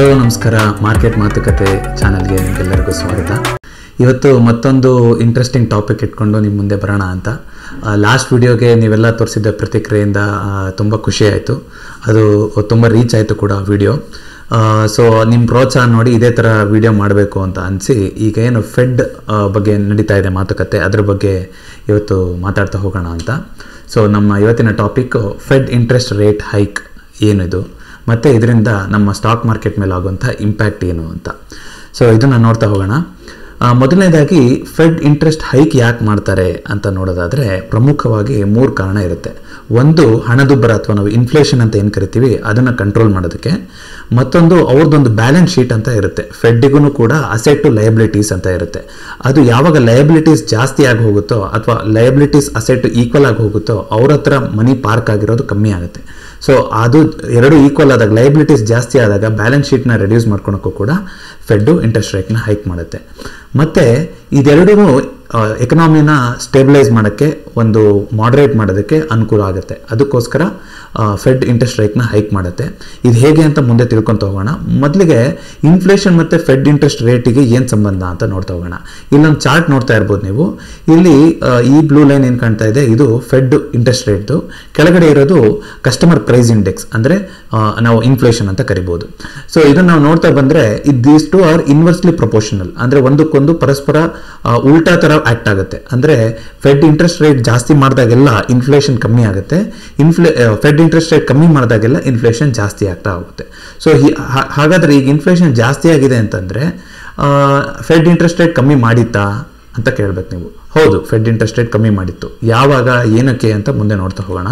hello ನಮಸ್ಕಾರ market ಮಾತುಕತೆ ಚಾನಲ್ಗೆ ನಿಮಗೆಲ್ಲರಿಗೂ ಸ್ವಾಗತ ಇವತ್ತು ಮತ್ತೊಂದು ಇಂಟ್ರೆಸ್ಟಿಂಗ್ ಟಾಪಿಕ್ ಇಟ್ಕೊಂಡು ನಿಮ್ಮ ಮುಂದೆ ಬರೋಣ ಅಂತ ಲಾಸ್ಟ್ ವಿಡಿಯೋಗೆ ನೀವೆಲ್ಲ ತೋರಿಸಿದ್ದ ಪ್ರತಿಕ್ರಿಯೆಯಿಂದ ತುಂಬ ಖುಷಿ ಆಯಿತು ಅದು ತುಂಬ ರೀಚ್ ಆಯಿತು ಕೂಡ ವಿಡಿಯೋ ಸೊ ನಿಮ್ಮ ಪ್ರೋತ್ಸಾಹ ನೋಡಿ ಇದೇ ಥರ ವಿಡಿಯೋ ಮಾಡಬೇಕು ಅಂತ ಅನಿಸಿ ಈಗ ಏನು ಫೆಡ್ ಬಗ್ಗೆ ನಡೀತಾ ಇದೆ ಮಾತುಕತೆ ಅದ್ರ ಬಗ್ಗೆ ಇವತ್ತು ಮಾತಾಡ್ತಾ ಹೋಗೋಣ ಅಂತ ಸೊ ನಮ್ಮ ಇವತ್ತಿನ topic Fed interest rate hike ಏನಿದು ಮತ್ತು ಇದರಿಂದ ನಮ್ಮ ಸ್ಟಾಕ್ ಮಾರ್ಕೆಟ್ ಮೇಲೆ ಆಗುವಂಥ ಇಂಪ್ಯಾಕ್ಟ್ ಏನು ಅಂತ ಸೊ ಇದನ್ನು ನೋಡ್ತಾ ಹೋಗೋಣ ಆ, ಮೊದಲನೇದಾಗಿ ಫೆಡ್ ಇಂಟ್ರೆಸ್ಟ್ ಹೈಕ್ ಯಾಕೆ ಮಾಡ್ತಾರೆ ಅಂತ ನೋಡೋದಾದರೆ ಪ್ರಮುಖವಾಗಿ ಮೂರು ಕಾರಣ ಇರುತ್ತೆ ಒಂದು ಹಣದುಬ್ಬರ ಅಥವಾ ನಾವು ಇನ್ಫ್ಲೇಷನ್ ಅಂತ ಏನು ಕರಿತೀವಿ ಅದನ್ನು ಕಂಟ್ರೋಲ್ ಮಾಡೋದಕ್ಕೆ ಮತ್ತೊಂದು ಅವ್ರದ್ದೊಂದು ಬ್ಯಾಲೆನ್ಸ್ ಶೀಟ್ ಅಂತ ಇರುತ್ತೆ ಫೆಡ್ಡಿಗೂ ಕೂಡ ಅಸೆಟ್ ಟು ಲಯಬಿಲಿಟೀಸ್ ಅಂತ ಇರುತ್ತೆ ಅದು ಯಾವಾಗ ಲಯಬಿಲಿಟೀಸ್ ಜಾಸ್ತಿ ಆಗಿ ಹೋಗುತ್ತೋ ಅಥವಾ ಲಯಬಿಲಿಟೀಸ್ ಅಸೆಟ್ ಈಕ್ವಲ್ ಆಗಿ ಹೋಗುತ್ತೋ ಅವ್ರ ಹತ್ರ ಮನಿ ಪಾರ್ಕ್ ಆಗಿರೋದು ಕಮ್ಮಿ ಆಗುತ್ತೆ ಸೊ ಅದು ಎರಡು ಈಕ್ವಲ್ ಆದಾಗ ಲಯಬಿಲಿಟೀಸ್ ಜಾಸ್ತಿ ಆದಾಗ ಬ್ಯಾಲೆನ್ಸ್ ಶೀಟ್ನ ರೆಡ್ಯೂಸ್ ಮಾಡ್ಕೊಳಕ್ಕೂ ಕೂಡ ಫೆಡ್ಡು ಇಂಟ್ರೆಸ್ಟ್ ರೇಟ್ನ ಹೈಕ್ ಮಾಡುತ್ತೆ ಮತ್ತು ಇದೆರಡೂ ಎಕನಾಮಿನ ಸ್ಟೇಬಿಲೈಸ್ ಮಾಡೋಕ್ಕೆ ಒಂದು ಮಾಡ್ರೇಟ್ ಮಾಡೋದಕ್ಕೆ ಅನುಕೂಲ ಆಗುತ್ತೆ ಅದಕ್ಕೋಸ್ಕರ ಫೆಡ್ ಇಂಟ್ರೆಸ್ಟ್ ರೇಟ್ನ ಹೈಕ್ ಮಾಡುತ್ತೆ ಇದು ಹೇಗೆ ಅಂತ ಮುಂದೆ ತಿಳ್ಕೊತ ಹೋಗೋಣ ಮೊದಲಿಗೆ ಇನ್ಫ್ಲೇಷನ್ ಮತ್ತು ಫೆಡ್ ಇಂಟ್ರೆಸ್ಟ್ ರೇಟಿಗೆ ಏನು ಸಂಬಂಧ ಅಂತ ನೋಡ್ತಾ ಹೋಗೋಣ ಇಲ್ಲೊಂದು ಚಾರ್ಟ್ ನೋಡ್ತಾ ಇರ್ಬೋದು ನೀವು ಇಲ್ಲಿ ಆ, ಈ ಬ್ಲೂ ಲೈನ್ ಏನು ಕಾಣ್ತಾ ಇದೆ ಇದು ಫೆಡ್ ಇಂಟ್ರೆಸ್ಟ್ ರೇಟ್ದು ಕೆಳಗಡೆ ಇರೋದು ಕಸ್ಟಮರ್ ಪ್ರೈಸ್ ಇಂಡೆಕ್ಸ್ ಅಂದರೆ ನಾವು ಇನ್ಫ್ಲೇಷನ್ ಅಂತ ಕರಿಬೋದು ಸೊ ಇದನ್ನು ನಾವು ನೋಡ್ತಾ ಬಂದರೆ these two are inversely proportional ಅಂದರೆ ಒಂದಕ್ಕೊಂದು ಪರಸ್ಪರ ಆ, ಉಲ್ಟಾ ಥರ ಆ್ಯಕ್ಟ್ ಆಗುತ್ತೆ ಅಂದರೆ ಫೆಡ್ ಇಂಟ್ರೆಸ್ಟ್ ರೇಟ್ ಜಾಸ್ತಿ ಮಾಡಿದಾಗೆಲ್ಲ ಇನ್ಫ್ಲೇಷನ್ ಕಮ್ಮಿ ಆಗುತ್ತೆ ಇನ್ಫ್ಲೇ ಫೆಡ್ ಇಂಟ್ರೆಸ್ಟ್ ರೇಟ್ ಕಮ್ಮಿ ಮಾಡಿದಾಗೆಲ್ಲ ಇನ್ಫ್ಲೇಷನ್ ಜಾಸ್ತಿ ಆಗ್ತಾ ಹೋಗುತ್ತೆ ಸೊ ಹಾಗಾದರೆ ಈಗ ಇನ್ಫ್ಲೇಷನ್ ಜಾಸ್ತಿ ಆಗಿದೆ ಅಂತಂದರೆ ಫೆಡ್ ಇಂಟ್ರೆಸ್ಟ್ ರೇಟ್ ಕಮ್ಮಿ ಮಾಡಿತ್ತಾ ಅಂತ ಕೇಳ್ಬೇಕು ನೀವು ಹೌದು ಫೆಡ್ ಇಂಟ್ರೆಸ್ಟ್ ರೇಟ್ ಕಮ್ಮಿ ಮಾಡಿತ್ತು ಯಾವಾಗ ಏನಕ್ಕೆ ಅಂತ ಮುಂದೆ ನೋಡ್ತಾ ಹೋಗೋಣ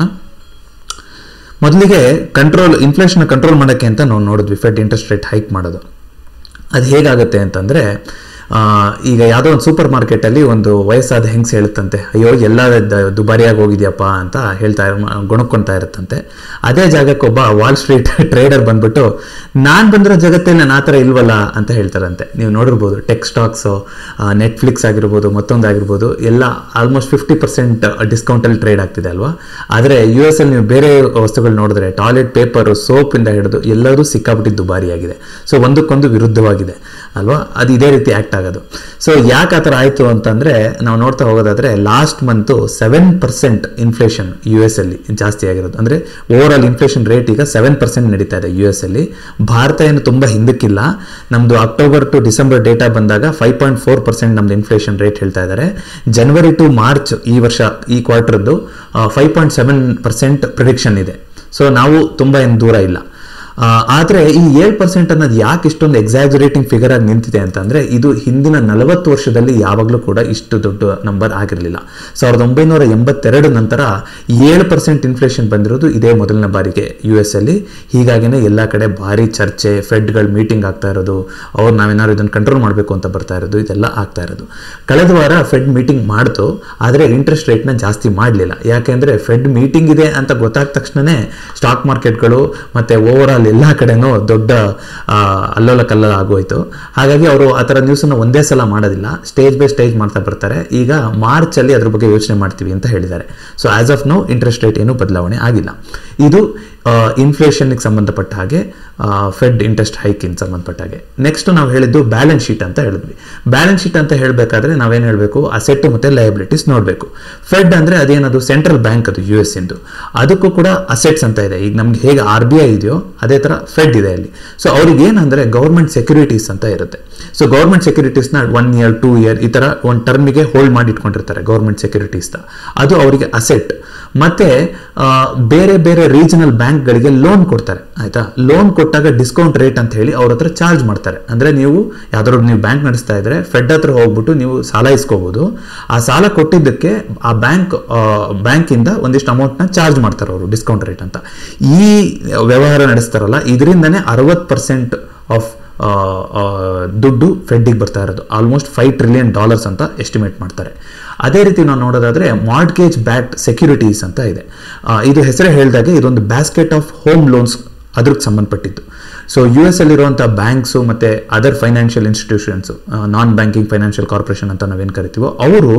ಮೊದಲಿಗೆ ಕಂಟ್ರೋಲ್ ಇನ್ಫ್ಲೇಷನ್ ಕಂಟ್ರೋಲ್ ಮಾಡೋಕ್ಕೆ ಅಂತ ನಾವು ನೋಡಿದ್ವಿ ಫೆಡ್ ಇಂಟ್ರೆಸ್ಟ್ ರೇಟ್ ಹೈಕ್ ಮಾಡೋದು ಅದು ಹೇಗಾಗುತ್ತೆ ಅಂತಂದರೆ ಈಗ ಯಾವುದೋ ಒಂದು ಸೂಪರ್ ಮಾರ್ಕೆಟಲ್ಲಿ ಒಂದು ವಯಸ್ಸಾದ ಹೆಂಗ್ಸ್ ಹೇಳುತ್ತಂತೆ ಅಯ್ಯೋ ಎಲ್ಲ ದ- ದುಬಾರಿಯಾಗಿ ಹೋಗಿದ್ಯಪ್ಪ ಅಂತ ಹೇಳ್ತಾ ಇರ್- ಗೊಣಕ್ಕೊಂತಾ ಇರುತ್ತಂತೆ ಅದೇ ಜಾಗಕ್ಕೆ ಒಬ್ಬ ವಾಲ್ ಸ್ಟ್ರೀಟ್ ಟ್ರೇಡರ್ ಬಂದ್ಬಿಟ್ಟು ನಾನು ಬಂದಿರೋ ಜಗತ್ತಲ್ಲಿ ನಾನು ಆ ಥರ ಇಲ್ವಲ್ಲ ಅಂತ ಹೇಳ್ತಾರಂತೆ ನೀವು ನೋಡಿರ್ಬೋದು ಟೆಕ್ ಸ್ಟಾಕ್ಸು ನೆಟ್ಫ್ಲಿಕ್ಸ್ ಆಗಿರ್ಬೋದು ಮತ್ತೊಂದು ಆಗಿರ್ಬೋದು ಎಲ್ಲ ಆಲ್ಮೋಸ್ಟ್ ಫಿಫ್ಟಿ ಪರ್ಸೆಂಟ್ ಡಿಸ್ಕೌಂಟಲ್ಲಿ ಟ್ರೇಡ್ ಆಗ್ತಿದೆ ಅಲ್ವಾ ಆದರೆ ಯು ಎಸ್ ಅಲ್ಲಿ ನೀವು ಬೇರೆ ವಸ್ತುಗಳು ನೋಡಿದ್ರೆ ಟಾಯ್ಲೆಟ್ ಪೇಪರು ಸೋಪಿಂದ ಹಿಡಿದು ಎಲ್ಲರೂ ಸಿಕ್ಕಾಬಿಟ್ಟು ದುಬಾರಿಯಾಗಿದೆ ಸೊ ಒಂದಕ್ಕೊಂದು ವಿರುದ್ಧವಾಗಿದೆ ಅಲ್ವಾ ಅದು ಇದೇ ರೀತಿ ಆ್ಯಕ್ಟ್ ಆಗೋದು ಸೊ ಯಾಕೆ ಆ ಥರ ಆಯಿತು ಅಂತಂದರೆ ನಾವು ನೋಡ್ತಾ ಹೋಗೋದಾದರೆ last month seven percent inflation U S ಅಲ್ಲಿ ಜಾಸ್ತಿ ಆಗಿರೋದು ಅಂದರೆ ಓವರ್ ಆಲ್ ಇನ್ಫ್ಲೇಷನ್ ರೇಟ್ ಈಗ ಸೆವೆನ್ ಪರ್ಸೆಂಟ್ ನಡೀತಾ ಇದೆ ಯು ಎಸ್ ಅಲ್ಲಿ ಭಾರತ ಏನು ತುಂಬ ಹಿಂದಕ್ಕಿಲ್ಲ ನಮ್ಮದು ಅಕ್ಟೋಬರ್ ಟು ಡಿಸೆಂಬರ್ ಡೇಟಾ ಬಂದಾಗ ಫೈವ್ ಪಾಯಿಂಟ್ ಫೋರ್ ಪರ್ಸೆಂಟ್ ನಮ್ದು ಇನ್ಫ್ಲೇಷನ್ ರೇಟ್ ಹೇಳ್ತಾ ಇದ್ದಾರೆ ಜನವರಿ ಟು ಮಾರ್ಚ್ ಈ ವರ್ಷ ಈ ಕ್ವಾರ್ಟರ್ದು five point seven percent prediction ಇದೆ ಸೊ ನಾವು ತುಂಬ ಏನು ದೂರ ಇಲ್ಲ ಆದರೆ ಈ ಏಳು ಪರ್ಸೆಂಟ್ ಅನ್ನೋದು ಯಾಕೆ ಇಷ್ಟೊಂದು ಎಕ್ಸಾಜುರೇಟಿಂಗ್ ಫಿಗರ್ ಆಗಿ ನಿಂತಿದೆ ಅಂತಂದರೆ ಇದು ಹಿಂದಿನ ನಲವತ್ತು ವರ್ಷದಲ್ಲಿ ಯಾವಾಗಲೂ ಕೂಡ ಇಷ್ಟು ದೊಡ್ಡ ನಂಬರ್ ಆಗಿರಲಿಲ್ಲ ಸಾವಿರದ ಒಂಬೈನೂರ ಎಂಬತ್ತೆರಡು ನಂತರ ಏಳು ಪರ್ಸೆಂಟ್ ಇನ್ಫ್ಲೇಷನ್ ಬಂದಿರೋದು ಇದೇ ಮೊದಲನೇ ಬಾರಿಗೆ ಯು ಎಸ್ ಅಲ್ಲಿ ಹೀಗಾಗಿನೇ ಎಲ್ಲ ಕಡೆ ಭಾರಿ ಚರ್ಚೆ ಫೆಡ್ಗಳು ಮೀಟಿಂಗ್ ಆಗ್ತಾ ಇರೋದು ಅವ್ರು ನಾವೇನಾದ್ರು ಇದನ್ನು ಕಂಟ್ರೋಲ್ ಮಾಡಬೇಕು ಅಂತ ಬರ್ತಾ ಇರೋದು ಇದೆಲ್ಲ ಆಗ್ತಾ ಇರೋದು ಕಳೆದ ವಾರ ಫೆಡ್ ಮೀಟಿಂಗ್ ಮಾಡ್ತು ಆದರೆ ಇಂಟ್ರೆಸ್ಟ್ ರೇಟ್ನ ಜಾಸ್ತಿ ಮಾಡಲಿಲ್ಲ ಯಾಕೆಂದರೆ ಫೆಡ್ ಮೀಟಿಂಗ್ ಇದೆ ಅಂತ ಗೊತ್ತಾದ ತಕ್ಷಣವೇ ಸ್ಟಾಕ್ ಮಾರ್ಕೆಟ್ಗಳು ಮತ್ತು ಓವರ್ ಆಲ್ ಎಲ್ಲ ಕಡೆನೂ ದೊಡ್ಡ ಆ, ಅಲ್ಲೋಲ ಕಲ್ಲೋಲ ಆಗೋಯ್ತು ಹಾಗಾಗಿ ಅವರು ಆ ಥರ ನ್ಯೂಸನ್ನು ಒಂದೇ ಸಲ ಮಾಡೋದಿಲ್ಲ ಸ್ಟೇಜ್ ಬೈ ಸ್ಟೇಜ್ ಮಾಡ್ತಾ ಬರ್ತಾರೆ ಈಗ ಮಾರ್ಚಲ್ಲಿ ಅದ್ರ ಬಗ್ಗೆ ಯೋಚನೆ ಮಾಡ್ತೀವಿ ಅಂತ ಹೇಳಿದ್ದಾರೆ so as of no interest rate ಏನೂ ಬದಲಾವಣೆ ಆಗಿಲ್ಲ ಇದು ಇನ್ಫ್ಲೇಷನ್ಗೆ ಸಂಬಂಧಪಟ್ಟ ಹಾಗೆ ಫೆಡ್ ಇಂಟ್ರೆಸ್ಟ್ ಹೈಕಿಂಗ್ ಸಂಬಂಧಪಟ್ಟ ಹಾಗೆ ನೆಕ್ಸ್ಟ್ ನಾವು ಹೇಳಿದ್ದು ಬ್ಯಾಲೆನ್ಸ್ ಶೀಟ್ ಅಂತ ಹೇಳಿದ್ವಿ ಬ್ಯಾಲೆನ್ಸ್ ಶೀಟ್ ಅಂತ ಹೇಳಬೇಕಾದ್ರೆ ನಾವೇನು ಹೇಳಬೇಕು ಅಸೆಟ್ ಮತ್ತು ಲಯಬಿಲಿಟೀಸ್ ನೋಡಬೇಕು ಫೆಡ್ ಅಂದರೆ ಅದೇನದು ಸೆಂಟ್ರಲ್ ಬ್ಯಾಂಕ್ ಅದು ಯು ಎಸ್ ಇಂದು ಅದಕ್ಕೂ ಕೂಡ ಅಸೆಟ್ಸ್ ಅಂತ ಇದೆ ಈಗ ನಮ್ಗೆ ಹೇಗೆ ಆರ್ ಬಿ ಐ ಇದೆಯೋ ಅದೇ ಥರ ಫೆಡ್ ಇದೆ ಅಲ್ಲಿ ಸೊ ಅವ್ರಿಗೆ ಏನಂದರೆ ಗೌರ್ಮೆಂಟ್ ಸೆಕ್ಯೂರಿಟೀಸ್ ಅಂತ ಇರುತ್ತೆ ಸೊ ಗೌರ್ಮೆಂಟ್ ಸೆಕ್ಯೂರಿಟೀಸ್ನ ಒನ್ ಇಯರ್ ಟೂ ಇಯರ್ ಈ ಥರ ಒಂದು ಟರ್ಮಿಗೆ ಹೋಲ್ಡ್ ಮಾಡಿ ಇಟ್ಕೊಂಡಿರ್ತಾರೆ ಗೌರ್ಮೆಂಟ್ ಸೆಕ್ಯೂರಿಟೀಸ್ನ ಅದು ಅವರಿಗೆ ಅಸೆಟ್ ಮತ್ತೆ ಆ, ಬೇರೆ ಬೇರೆ ರೀಜನಲ್ ಬ್ಯಾಂಕ್ಗಳಿಗೆ ಲೋನ್ ಕೊಡ್ತಾರೆ ಆಯ್ತಾ ಲೋನ್ ಕೊಟ್ಟಾಗ ಡಿಸ್ಕೌಂಟ್ ರೇಟ್ ಅಂತ ಹೇಳಿ ಅವ್ರ ಹತ್ರ ಚಾರ್ಜ್ ಮಾಡ್ತಾರೆ ಅಂದ್ರೆ ನೀವು ಯಾವ್ದಾದ್ರು ನೀವು ಬ್ಯಾಂಕ್ ನಡೆಸ್ತಾ ಇದ್ರೆ ಫೆಡ್ ಹತ್ರ ಹೋಗ್ಬಿಟ್ಟು ನೀವು ಸಾಲ ಇಸ್ಕೋಬಹುದು ಆ ಸಾಲ ಕೊಟ್ಟಿದ್ದಕ್ಕೆ ಆ ಬ್ಯಾಂಕ್ ಬ್ಯಾಂಕಿಂದ ಒಂದಿಷ್ಟು ಅಮೌಂಟ್ನ ಚಾರ್ಜ್ ಮಾಡ್ತಾರೆ ಅವರು ಡಿಸ್ಕೌಂಟ್ ರೇಟ್ ಅಂತ ಈ ವ್ಯವಹಾರ ನಡೆಸ್ತಾರಲ್ಲ ಇದರಿಂದನೇ ಅರವತ್ತು ಪರ್ಸೆಂಟ್ ಆಫ್ ದುಡ್ಡು ಫೆಡ್ಡಿಗೆ ಬರ್ತಾ ಇರೋದು ಆಲ್ಮೋಸ್ಟ್ ಫೈವ್ ಟ್ರಿಲಿಯನ್ ಡಾಲರ್ಸ್ ಅಂತ ಎಸ್ಟಿಮೇಟ್ ಮಾಡ್ತಾರೆ ಅದೇ ರೀತಿ ನಾವು ನೋಡೋದಾದ್ರೆ ಮಾರ್ಟ್ಗೇಜ್ ಬ್ಯಾಕ್ಡ್ ಸೆಕ್ಯೂರಿಟೀಸ್ ಅಂತ ಇದೆ ಆ, ಇದು ಹೆಸರೇ ಹೇಳಿದಾಗೆ ಇದೊಂದು ಬ್ಯಾಸ್ಕೆಟ್ ಆಫ್ ಹೋಮ್ ಲೋನ್ಸ್ ಅದ್ರಕ್ಕೆ ಸಂಬಂಧಪಟ್ಟಿದ್ದು ಸೊ ಯು ಎಸ್ ಅಲ್ಲಿರುವಂಥ ಬ್ಯಾಂಕ್ಸು ಮತ್ತು other financial institutions non banking financial corporation ಅಂತ ನಾವೇನು ಕರಿತೀವೋ ಅವರು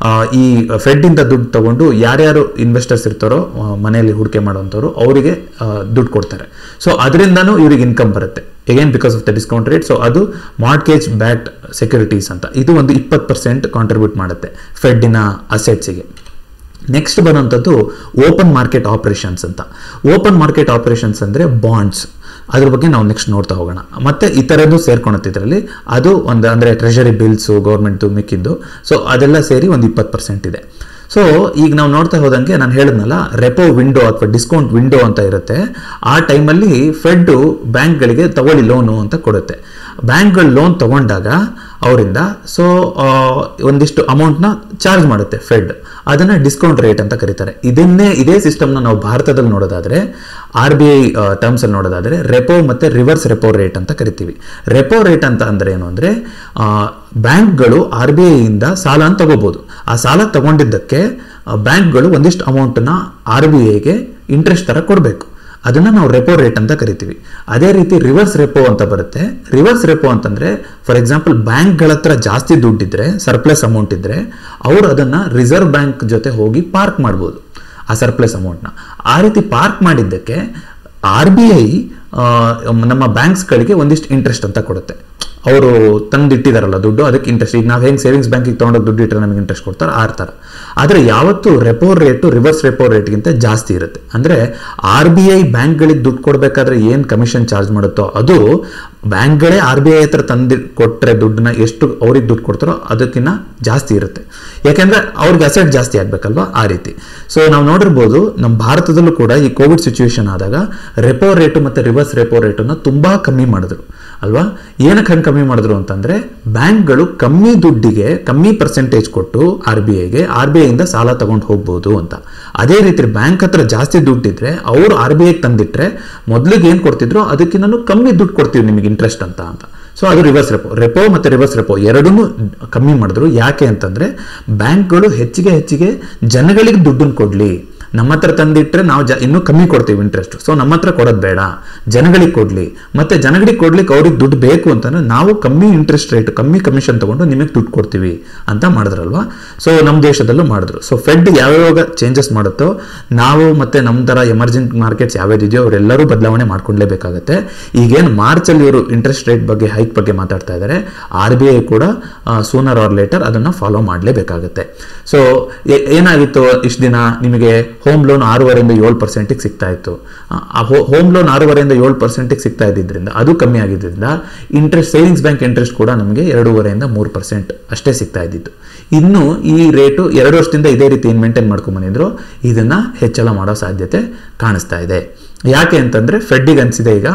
ಈ ಫೆಡ್ಡಿಂದ ದುಡ್ಡು ತಗೊಂಡು ಯಾರ್ಯಾರು ಇನ್ವೆಸ್ಟರ್ಸ್ ಇರ್ತಾರೋ ಆ, ಮನೆಯಲ್ಲಿ ಹೂಡಿಕೆ ಮಾಡೋಂಥವ್ರು ಅವರಿಗೆ ದುಡ್ಡು ಕೊಡ್ತಾರೆ ಸೊ ಅದರಿಂದನೂ ಇವ್ರಿಗೆ ಇನ್ಕಮ್ ಬರುತ್ತೆ again because of the discount rate so ಅದು ಮಾರ್ಟ್ಗೇಜ್ ಬ್ಯಾಕ್ಡ್ ಸೆಕ್ಯೂರಿಟೀಸ್ ಅಂತ ಇದು ಒಂದು ಇಪ್ಪತ್ತು ಪರ್ಸೆಂಟ್ ಕಾಂಟ್ರಿಬ್ಯೂಟ್ ಮಾಡುತ್ತೆ ಫೆಡ್ಡಿನ ಅಸೆಟ್ಸಿಗೆ ನೆಕ್ಸ್ಟ್ ಬರುವಂಥದ್ದು ಓಪನ್ ಮಾರ್ಕೆಟ್ ಆಪರೇಷನ್ಸ್ ಅಂತ ಓಪನ್ ಮಾರ್ಕೆಟ್ ಆಪರೇಷನ್ಸ್ ಅಂದರೆ ಬಾಂಡ್ಸ್ ಅದ್ರ ಬಗ್ಗೆ ನಾವು ನೆಕ್ಸ್ಟ್ ನೋಡ್ತಾ ಹೋಗೋಣ ಮತ್ತೆ ಈ ಥರದ್ದು ಸೇರ್ಕೊಳುತ್ತೆ ಇದರಲ್ಲಿ ಅದು ಒಂದು ಅಂದರೆ ಟ್ರೆಷರಿ ಬಿಲ್ಸು ಗೌರ್ಮೆಂಟ್ದು ಮಿಕ್ಕಿದ್ದು ಸೊ ಅದೆಲ್ಲ ಸೇರಿ ಒಂದು ಇಪ್ಪತ್ತು ಪರ್ಸೆಂಟ್ ಇದೆ ಸೊ ಈಗ ನಾವು ನೋಡ್ತಾ ಹೋದಂಗೆ ನಾನು ಹೇಳಿದ್ನಲ್ಲ ರೆಪೋ ವಿಂಡೋ ಅಥವಾ ಡಿಸ್ಕೌಂಟ್ ವಿಂಡೋ ಅಂತ ಇರುತ್ತೆ ಆ ಟೈಮಲ್ಲಿ ಫೆಡ್ ಬ್ಯಾಂಕ್ಗಳಿಗೆ ತಗೊಳ್ಳಿ ಲೋನು ಅಂತ ಕೊಡುತ್ತೆ ಬ್ಯಾಂಕ್ಗಳು ಲೋನ್ ತಗೊಂಡಾಗ ಅವರಿಂದ ಸೊ ಒಂದಿಷ್ಟು ಅಮೌಂಟ್ನ ಚಾರ್ಜ್ ಮಾಡುತ್ತೆ ಫೆಡ್ ಅದನ್ನು ಡಿಸ್ಕೌಂಟ್ ರೇಟ್ ಅಂತ ಕರೀತಾರೆ ಇದನ್ನೇ ಇದೇ ಸಿಸ್ಟಮ್ನ ನಾವು ಭಾರತದಲ್ಲಿ ನೋಡೋದಾದ್ರೆ ಆರ್ ಬಿ ಐ ಟರ್ಮ್ಸಲ್ಲಿ ನೋಡೋದಾದ್ರೆ ರೆಪೋ ಮತ್ತು ರಿವರ್ಸ್ ರೆಪೋ ರೇಟ್ ಅಂತ ಕರಿತೀವಿ ರೆಪೋ ರೇಟ್ ಅಂತ ಅಂದ್ರೆ ಏನು ಅಂದರೆ ಬ್ಯಾಂಕ್ಗಳು ಆರ್ ಬಿ ಐಯಿಂದ ಸಾಲ ತಗೋಬೋದು ಆ ಸಾಲ ತಗೊಂಡಿದ್ದಕ್ಕೆ ಬ್ಯಾಂಕ್ಗಳು ಒಂದಿಷ್ಟು ಅಮೌಂಟನ್ನ ಆರ್ ಬಿ ಐಗೆ ಇಂಟ್ರೆಸ್ಟ್ ಥರ ಕೊಡಬೇಕು ಅದನ್ನು ನಾವು ರೆಪೋ ರೇಟ್ ಅಂತ ಕರಿತೀವಿ ಅದೇ ರೀತಿ ರಿವರ್ಸ್ ರೆಪೋ ಅಂತ ಬರುತ್ತೆ ರಿವರ್ಸ್ ರೆಪೋ ಅಂತಂದ್ರೆ ಫಾರ್ ಎಕ್ಸಾಂಪಲ್ ಬ್ಯಾಂಕ್ಗಳ ಹತ್ರ ಜಾಸ್ತಿ ದುಡ್ಡಿದ್ರೆ ಸರ್ಪ್ಲಸ್ ಅಮೌಂಟ್ ಇದ್ರೆ ಅವರು ಅದನ್ನ ರಿಸರ್ವ್ ಬ್ಯಾಂಕ್ ಜೊತೆ ಹೋಗಿ ಪಾರ್ಕ್ ಮಾಡ್ಬೋದು ಆ ಸರ್ಪ್ಲಸ್ ಅಮೌಂಟ್ನ ಆ ರೀತಿ ಪಾರ್ಕ್ ಮಾಡಿದ್ದಕ್ಕೆ ಆರ್ ಬಿ ಐ ನಮ್ಮ ಬ್ಯಾಂಕ್ಸ್ಗಳಿಗೆ ಒಂದಿಷ್ಟು ಇಂಟ್ರೆಸ್ಟ್ ಅಂತ ಕೊಡುತ್ತೆ ಅವರು ತಂದಿಟ್ಟಿದಾರಲ್ಲ ದುಡ್ಡು ಅದಕ್ಕೆ ಇಂಟ್ರೆಸ್ಟ್ ಈಗ ನಾವು ಹೆಂಗೆ ಸೇವಿಂಗ್ಸ್ ಬ್ಯಾಂಕಿಗೆ ತೊಗೊಂಡೋಗಿ ದುಡ್ಡು ಇಟ್ಟರೆ ನಮಗೆ ಇಂಟ್ರೆಸ್ಟ್ ಕೊಡ್ತಾರೆ ಆ ಥರ ಆದರೆ ಯಾವತ್ತು ರೆಪೋ ರೇಟು ರಿವರ್ಸ್ ರೆಪೋ ರೇಟ್ಗಿಂತ ಜಾಸ್ತಿ ಇರುತ್ತೆ ಅಂದರೆ ಆರ್ ಬಿ ಐ ಬ್ಯಾಂಕ್ಗಳಿಗೆ ದುಡ್ಡು ಕೊಡಬೇಕಾದ್ರೆ ಏನು ಕಮಿಷನ್ ಚಾರ್ಜ್ ಮಾಡುತ್ತೋ ಅದು ಬ್ಯಾಂಕ್ಗಳೇ ಆರ್ ಬಿ ಐ ಹತ್ರ ತಂದು ಕೊಟ್ಟರೆ ದುಡ್ಡನ್ನ ಎಷ್ಟು ಅವ್ರಿಗೆ ದುಡ್ಡು ಕೊಡ್ತಾರೋ ಅದಕ್ಕಿಂತ ಜಾಸ್ತಿ ಇರುತ್ತೆ ಯಾಕೆಂದ್ರೆ ಅವ್ರಿಗೆ ಅಸೆಟ್ ಜಾಸ್ತಿ ಆಗ್ಬೇಕಲ್ವಾ ಆ ರೀತಿ ಸೊ ನಾವು ನೋಡಿರ್ಬೋದು ನಮ್ಮ ಭಾರತದಲ್ಲೂ ಕೂಡ ಈ ಕೋವಿಡ್ ಸಿಚುವೇಶನ್ ಆದಾಗ ರೆಪೋ ರೇಟು ಮತ್ತು ರಿವರ್ಸ್ ರೆಪೋ ರೇಟನ್ನು ತುಂಬಾ ಕಮ್ಮಿ ಮಾಡಿದ್ರು ಅಲ್ವಾ ಏನಕ್ಕೆ ಹಂಗೆ ಕಮ್ಮಿ ಮಾಡಿದ್ರು ಅಂತಂದ್ರೆ ಬ್ಯಾಂಕ್ಗಳು ಕಮ್ಮಿ ದುಡ್ಡಿಗೆ ಕಮ್ಮಿ ಪರ್ಸೆಂಟೇಜ್ ಕೊಟ್ಟು ಆರ್ ಬಿ ಐಗೆ ಆರ್ ಬಿ ಐಯಿಂದ ಸಾಲ ತಗೊಂಡು ಹೋಗ್ಬೋದು ಅಂತ ಅದೇ ರೀತಿ ಬ್ಯಾಂಕ್ ಹತ್ರ ಜಾಸ್ತಿ ದುಡ್ಡಿದ್ರೆ ಅವರು ಆರ್ ಬಿ ಐಗೆ ತಂದಿಟ್ರೆ ಮೊದಲಿಗೆ ಏನು ಕೊಡ್ತಿದ್ರು ಅದಕ್ಕಿಂತ ಕಮ್ಮಿ ದುಡ್ಡು ಕೊಡ್ತೀವಿ ನಿಮಗೆ ಇಂಟ್ರೆಸ್ಟ್ ಅಂತ ಅಂತ ಸೊ ಅದು ರಿವರ್ಸ್ ರೆಪೋ ರೆಪೋ ಮತ್ತು ರಿವರ್ಸ್ ರೆಪೋ ಎರಡೂ ಕಮ್ಮಿ ಮಾಡಿದ್ರು ಯಾಕೆ ಅಂತಂದ್ರೆ ಬ್ಯಾಂಕ್ಗಳು ಹೆಚ್ಚಿಗೆ ಹೆಚ್ಚಿಗೆ ಜನಗಳಿಗೆ ದುಡ್ಡನ್ನು ಕೊಡಲಿ ನಮ್ಮ ಹತ್ರ ತಂದಿಟ್ರೆ ನಾವು ಜ ಇನ್ನೂ ಕಮ್ಮಿ ಕೊಡ್ತೀವಿ ಇಂಟ್ರೆಸ್ಟ್ ಸೊ ನಮ್ಮ ಹತ್ರ ಕೊಡೋದು ಬೇಡ ಜನಗಳಿಗೆ ಕೊಡಲಿ ಮತ್ತೆ ಜನಗಳಿಗೆ ಕೊಡ್ಲಿಕ್ಕೆ ಅವ್ರಿಗೆ ದುಡ್ಡು ಬೇಕು ಅಂತಂದ್ರೆ ನಾವು ಕಮ್ಮಿ ಇಂಟ್ರೆಸ್ಟ್ ರೇಟ್ ಕಮ್ಮಿ ಕಮಿಷನ್ ತಗೊಂಡು ನಿಮಗೆ ದುಡ್ಡು ಕೊಡ್ತೀವಿ ಅಂತ ಮಾಡಿದ್ರಲ್ವಾ ಸೊ ನಮ್ಮ ದೇಶದಲ್ಲೂ ಮಾಡಿದ್ರು ಸೊ ಫೆಡ್ ಯಾವ್ಯಾವಾಗ ಚೇಂಜಸ್ ಮಾಡುತ್ತೋ ನಾವು ಮತ್ತೆ ನಮ್ಮ ಥರ ಎಮರ್ಜೆಂಟ್ ಮಾರ್ಕೆಟ್ಸ್ ಯಾವ್ಯಾವ್ದಿದೆಯೋ ಅವರೆಲ್ಲರೂ ಬದಲಾವಣೆ ಮಾಡ್ಕೊಳ್ಳೇಬೇಕಾಗುತ್ತೆ ಈಗೇನು ಮಾರ್ಚಲ್ಲಿ ಇವರು ಇಂಟ್ರೆಸ್ಟ್ ರೇಟ್ ಬಗ್ಗೆ ಹೈಕ್ ಬಗ್ಗೆ ಮಾತಾಡ್ತಾ ಇದ್ದಾರೆ ಆರ್ ಬಿ ಐ ಕೂಡ ಸೂನರ್ ಆರ್ ಲೇಟರ್ ಅದನ್ನು ಫಾಲೋ ಮಾಡಲೇಬೇಕಾಗುತ್ತೆ ಸೊ ಏನಾಗಿತ್ತು ಇಷ್ಟು ದಿನ ನಿಮಗೆ ಹೋಮ್ ಲೋನ್ ಆರೂವರೆಯಿಂದ ಏಳು ಪರ್ಸೆಂಟಿಗೆ ಸಿಗ್ತಾ ಇತ್ತು ಆ ಹೋಮ್ ಲೋನ್ ಆರೂವರೆಯಿಂದ ಏಳು ಪರ್ಸೆಂಟಿಗೆ ಸಿಗ್ತಾ ಇದ್ದಿದ್ದರಿಂದ ಅದು ಕಮ್ಮಿ ಆಗಿದ್ದರಿಂದ ಇಂಟ್ರೆಸ್ಟ್ ಸೇವಿಂಗ್ಸ್ ಬ್ಯಾಂಕ್ ಇಂಟ್ರೆಸ್ಟ್ ಕೂಡ ನಮಗೆ ಎರಡೂವರೆಯಿಂದ ಮೂರು ಪರ್ಸೆಂಟ್ ಅಷ್ಟೇ ಸಿಗ್ತಾ ಇದ್ದಿತ್ತು ಇನ್ನು ಈ ರೇಟು ಎರಡು ವರ್ಷದಿಂದ ಇದೇ ರೀತಿ ಏನು ಮೇಂಟೈನ್ ಮಾಡ್ಕೊಂಡ್ ಬಂದಿದ್ರು ಇದನ್ನ ಹೆಚ್ಚಳ ಮಾಡೋ ಸಾಧ್ಯತೆ ಕಾಣಿಸ್ತಾ ಇದೆ ಯಾಕೆ ಅಂತಂದ್ರೆ ಫೆಡ್ಡಿಗೆ ಅನಿಸಿದೆ ಈಗ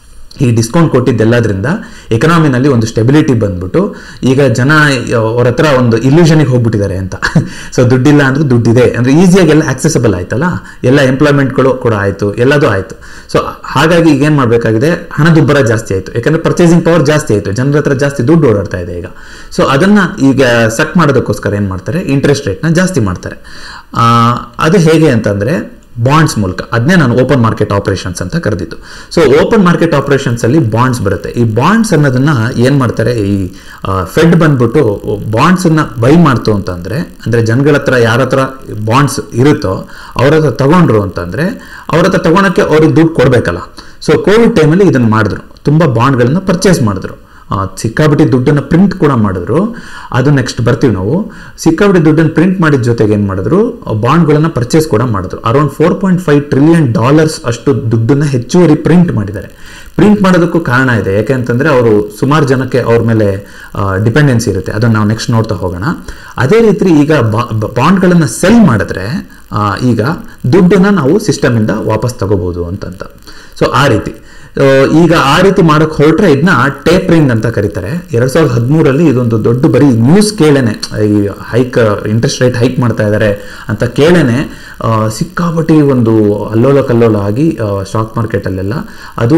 ಈ ಡಿಸ್ಕೌಂಟ್ ಕೊಟ್ಟಿದ್ದೆಲ್ಲದ್ರಿಂದ ಎಕನಾಮಿನಲ್ಲಿ ಒಂದು ಸ್ಟೆಬಿಲಿಟಿ ಬಂದ್ಬಿಟ್ಟು ಈಗ ಜನ ಅವ್ರ ಹತ್ರ ಒಂದು ಇಲ್ಯೂಷನಿಗೆ ಹೋಗ್ಬಿಟ್ಟಿದ್ದಾರೆ ಅಂತ ಸೊ ದುಡ್ಡಿಲ್ಲ ಅಂದ್ರೆ ದುಡ್ಡಿದೆ ಅಂದ್ರೆ ಈಸಿಯಾಗಿ ಎಲ್ಲ ಆಕ್ಸೆಸಬಲ್ ಆಯ್ತಲ್ಲ ಎಲ್ಲ ಎಂಪ್ಲಾಯ್ಮೆಂಟ್ಗಳು ಕೂಡ ಆಯ್ತು ಎಲ್ಲದೂ ಆಯ್ತು ಸೊ ಹಾಗಾಗಿ ಈಗ ಏನು ಮಾಡಬೇಕಾಗಿದೆ ಹಣದುಬ್ಬರ ಜಾಸ್ತಿ ಆಯ್ತು ಯಾಕಂದ್ರೆ ಪರ್ಚೇಸಿಂಗ್ ಪವರ್ ಜಾಸ್ತಿ ಆಯ್ತು ಜನರ ಹತ್ರ ಜಾಸ್ತಿ ದುಡ್ಡು ಓಡಾಡ್ತಾ ಇದೆ ಈಗ ಸೊ ಅದನ್ನ ಈಗ ಸಕ್ ಮಾಡೋದಕ್ಕೋಸ್ಕರ ಏನು ಮಾಡ್ತಾರೆ ಇಂಟ್ರೆಸ್ಟ್ ರೇಟ್ನ ಜಾಸ್ತಿ ಮಾಡ್ತಾರೆ ಆ, ಅದು ಹೇಗೆ ಅಂತಂದ್ರೆ ಬಾಂಡ್ಸ್ ಮೂಲಕ ಅದನ್ನೇ ನಾನು ಓಪನ್ ಮಾರ್ಕೆಟ್ ಆಪರೇಷನ್ಸ್ ಅಂತ ಕರೆದಿದ್ದು ಸೊ ಓಪನ್ ಮಾರ್ಕೆಟ್ ಆಪರೇಷನ್ಸ್ ಅಲ್ಲಿ ಬಾಂಡ್ಸ್ ಬರುತ್ತೆ ಈ ಬಾಂಡ್ಸ್ ಅನ್ನೋದನ್ನ ಏನ್ ಮಾಡ್ತಾರೆ ಈ ಫೆಡ್ ಬಂದ್ಬಿಟ್ಟು ಬಾಂಡ್ಸ್ ಅನ್ನ ಬೈ ಮಾಡ್ತು ಅಂತಂದ್ರೆ ಅಂದ್ರೆ ಜನಗಳ ಹತ್ರ ಯಾರ ಹತ್ರ ಬಾಂಡ್ಸ್ ಇರುತ್ತೋ ಅವ್ರ ಹತ್ರ ತಗೊಂಡ್ರು ಅಂತಂದ್ರೆ ಅವ್ರ ಹತ್ರ ತಗೊಳಕ್ಕೆ ಅವ್ರಿಗೆ ದುಡ್ಡು ಕೊಡ್ಬೇಕಲ್ಲ ಸೊ ಕೋವಿಡ್ ಟೈಮಲ್ಲಿ ಇದನ್ನ ಮಾಡಿದ್ರು ತುಂಬಾ ಬಾಂಡ್ಗಳನ್ನ ಪರ್ಚೇಸ್ ಮಾಡಿದ್ರು ಆ, ಸಿಕ್ಕಾಬಿಟ್ಟಿ ದುಡ್ಡನ್ನ ಪ್ರಿಂಟ್ ಕೂಡ ಮಾಡಿದ್ರು ಅದು ನೆಕ್ಸ್ಟ್ ಬರ್ತೀವಿ ನಾವು ಸಿಕ್ಕಾಬಿಟ್ಟಿ ದುಡ್ಡನ್ನು ಪ್ರಿಂಟ್ ಮಾಡಿದ ಜೊತೆಗೆ ಏನು ಮಾಡಿದ್ರು ಬಾಂಡ್ಗಳನ್ನ ಪರ್ಚೇಸ್ ಕೂಡ ಮಾಡಿದ್ರು around four point five trillion dollars ಅಷ್ಟು ದುಡ್ಡನ್ನ ಹೆಚ್ಚುವರಿ ಪ್ರಿಂಟ್ ಮಾಡಿದ್ದಾರೆ ಪ್ರಿಂಟ್ ಮಾಡೋದಕ್ಕೂ ಕಾರಣ ಇದೆ ಯಾಕೆ ಅಂತಂದ್ರೆ ಅವರು ಸುಮಾರು ಜನಕ್ಕೆ ಅವ್ರ ಮೇಲೆ ಡಿಪೆಂಡೆನ್ಸಿ ಇರುತ್ತೆ ಅದನ್ನು ನಾವು ನೆಕ್ಸ್ಟ್ ನೋಡ್ತಾ ಹೋಗೋಣ ಅದೇ ರೀತಿ ಈಗ ಬಾಂಡ್ಗಳನ್ನು ಸೆಲ್ ಮಾಡಿದ್ರೆ ಆ, ಈಗ ದುಡ್ಡನ್ನ ನಾವು ಸಿಸ್ಟಮ್ ಇಂದ ವಾಪಸ್ ತಗೋಬಹುದು ಅಂತಂತ ಸೊ ಆ ರೀತಿ ಆ, ಈಗ ಆ ರೀತಿ ಮಾಡಕ್ ಹೊರಟ್ರೆ ಇದನ್ನ ಟೇಪರಿಂಗ್ ಅಂತ ಕರೀತಾರೆ ಎರಡ್ ಸಾವಿರದ ಹದಿಮೂರಲ್ಲಿ ಇದೊಂದು ದೊಡ್ಡ ಬರೀ ನ್ಯೂಸ್ ಕೇಳೇನೆ ಈ ಹೈಕ್ ಇಂಟ್ರೆಸ್ಟ್ ರೇಟ್ ಹೈಕ್ ಮಾಡ್ತಾ ಇದ್ದಾರೆ ಅಂತ ಕೇಳೇನೆ ಆ, ಸಿಕ್ಕಾಪಟ್ಟಿ ಒಂದು ಅಲ್ಲೋಲ ಕಲ್ಲೋಲ ಆಗಿ ಸ್ಟಾಕ್ ಮಾರ್ಕೆಟಲ್ಲೆಲ್ಲ ಅದು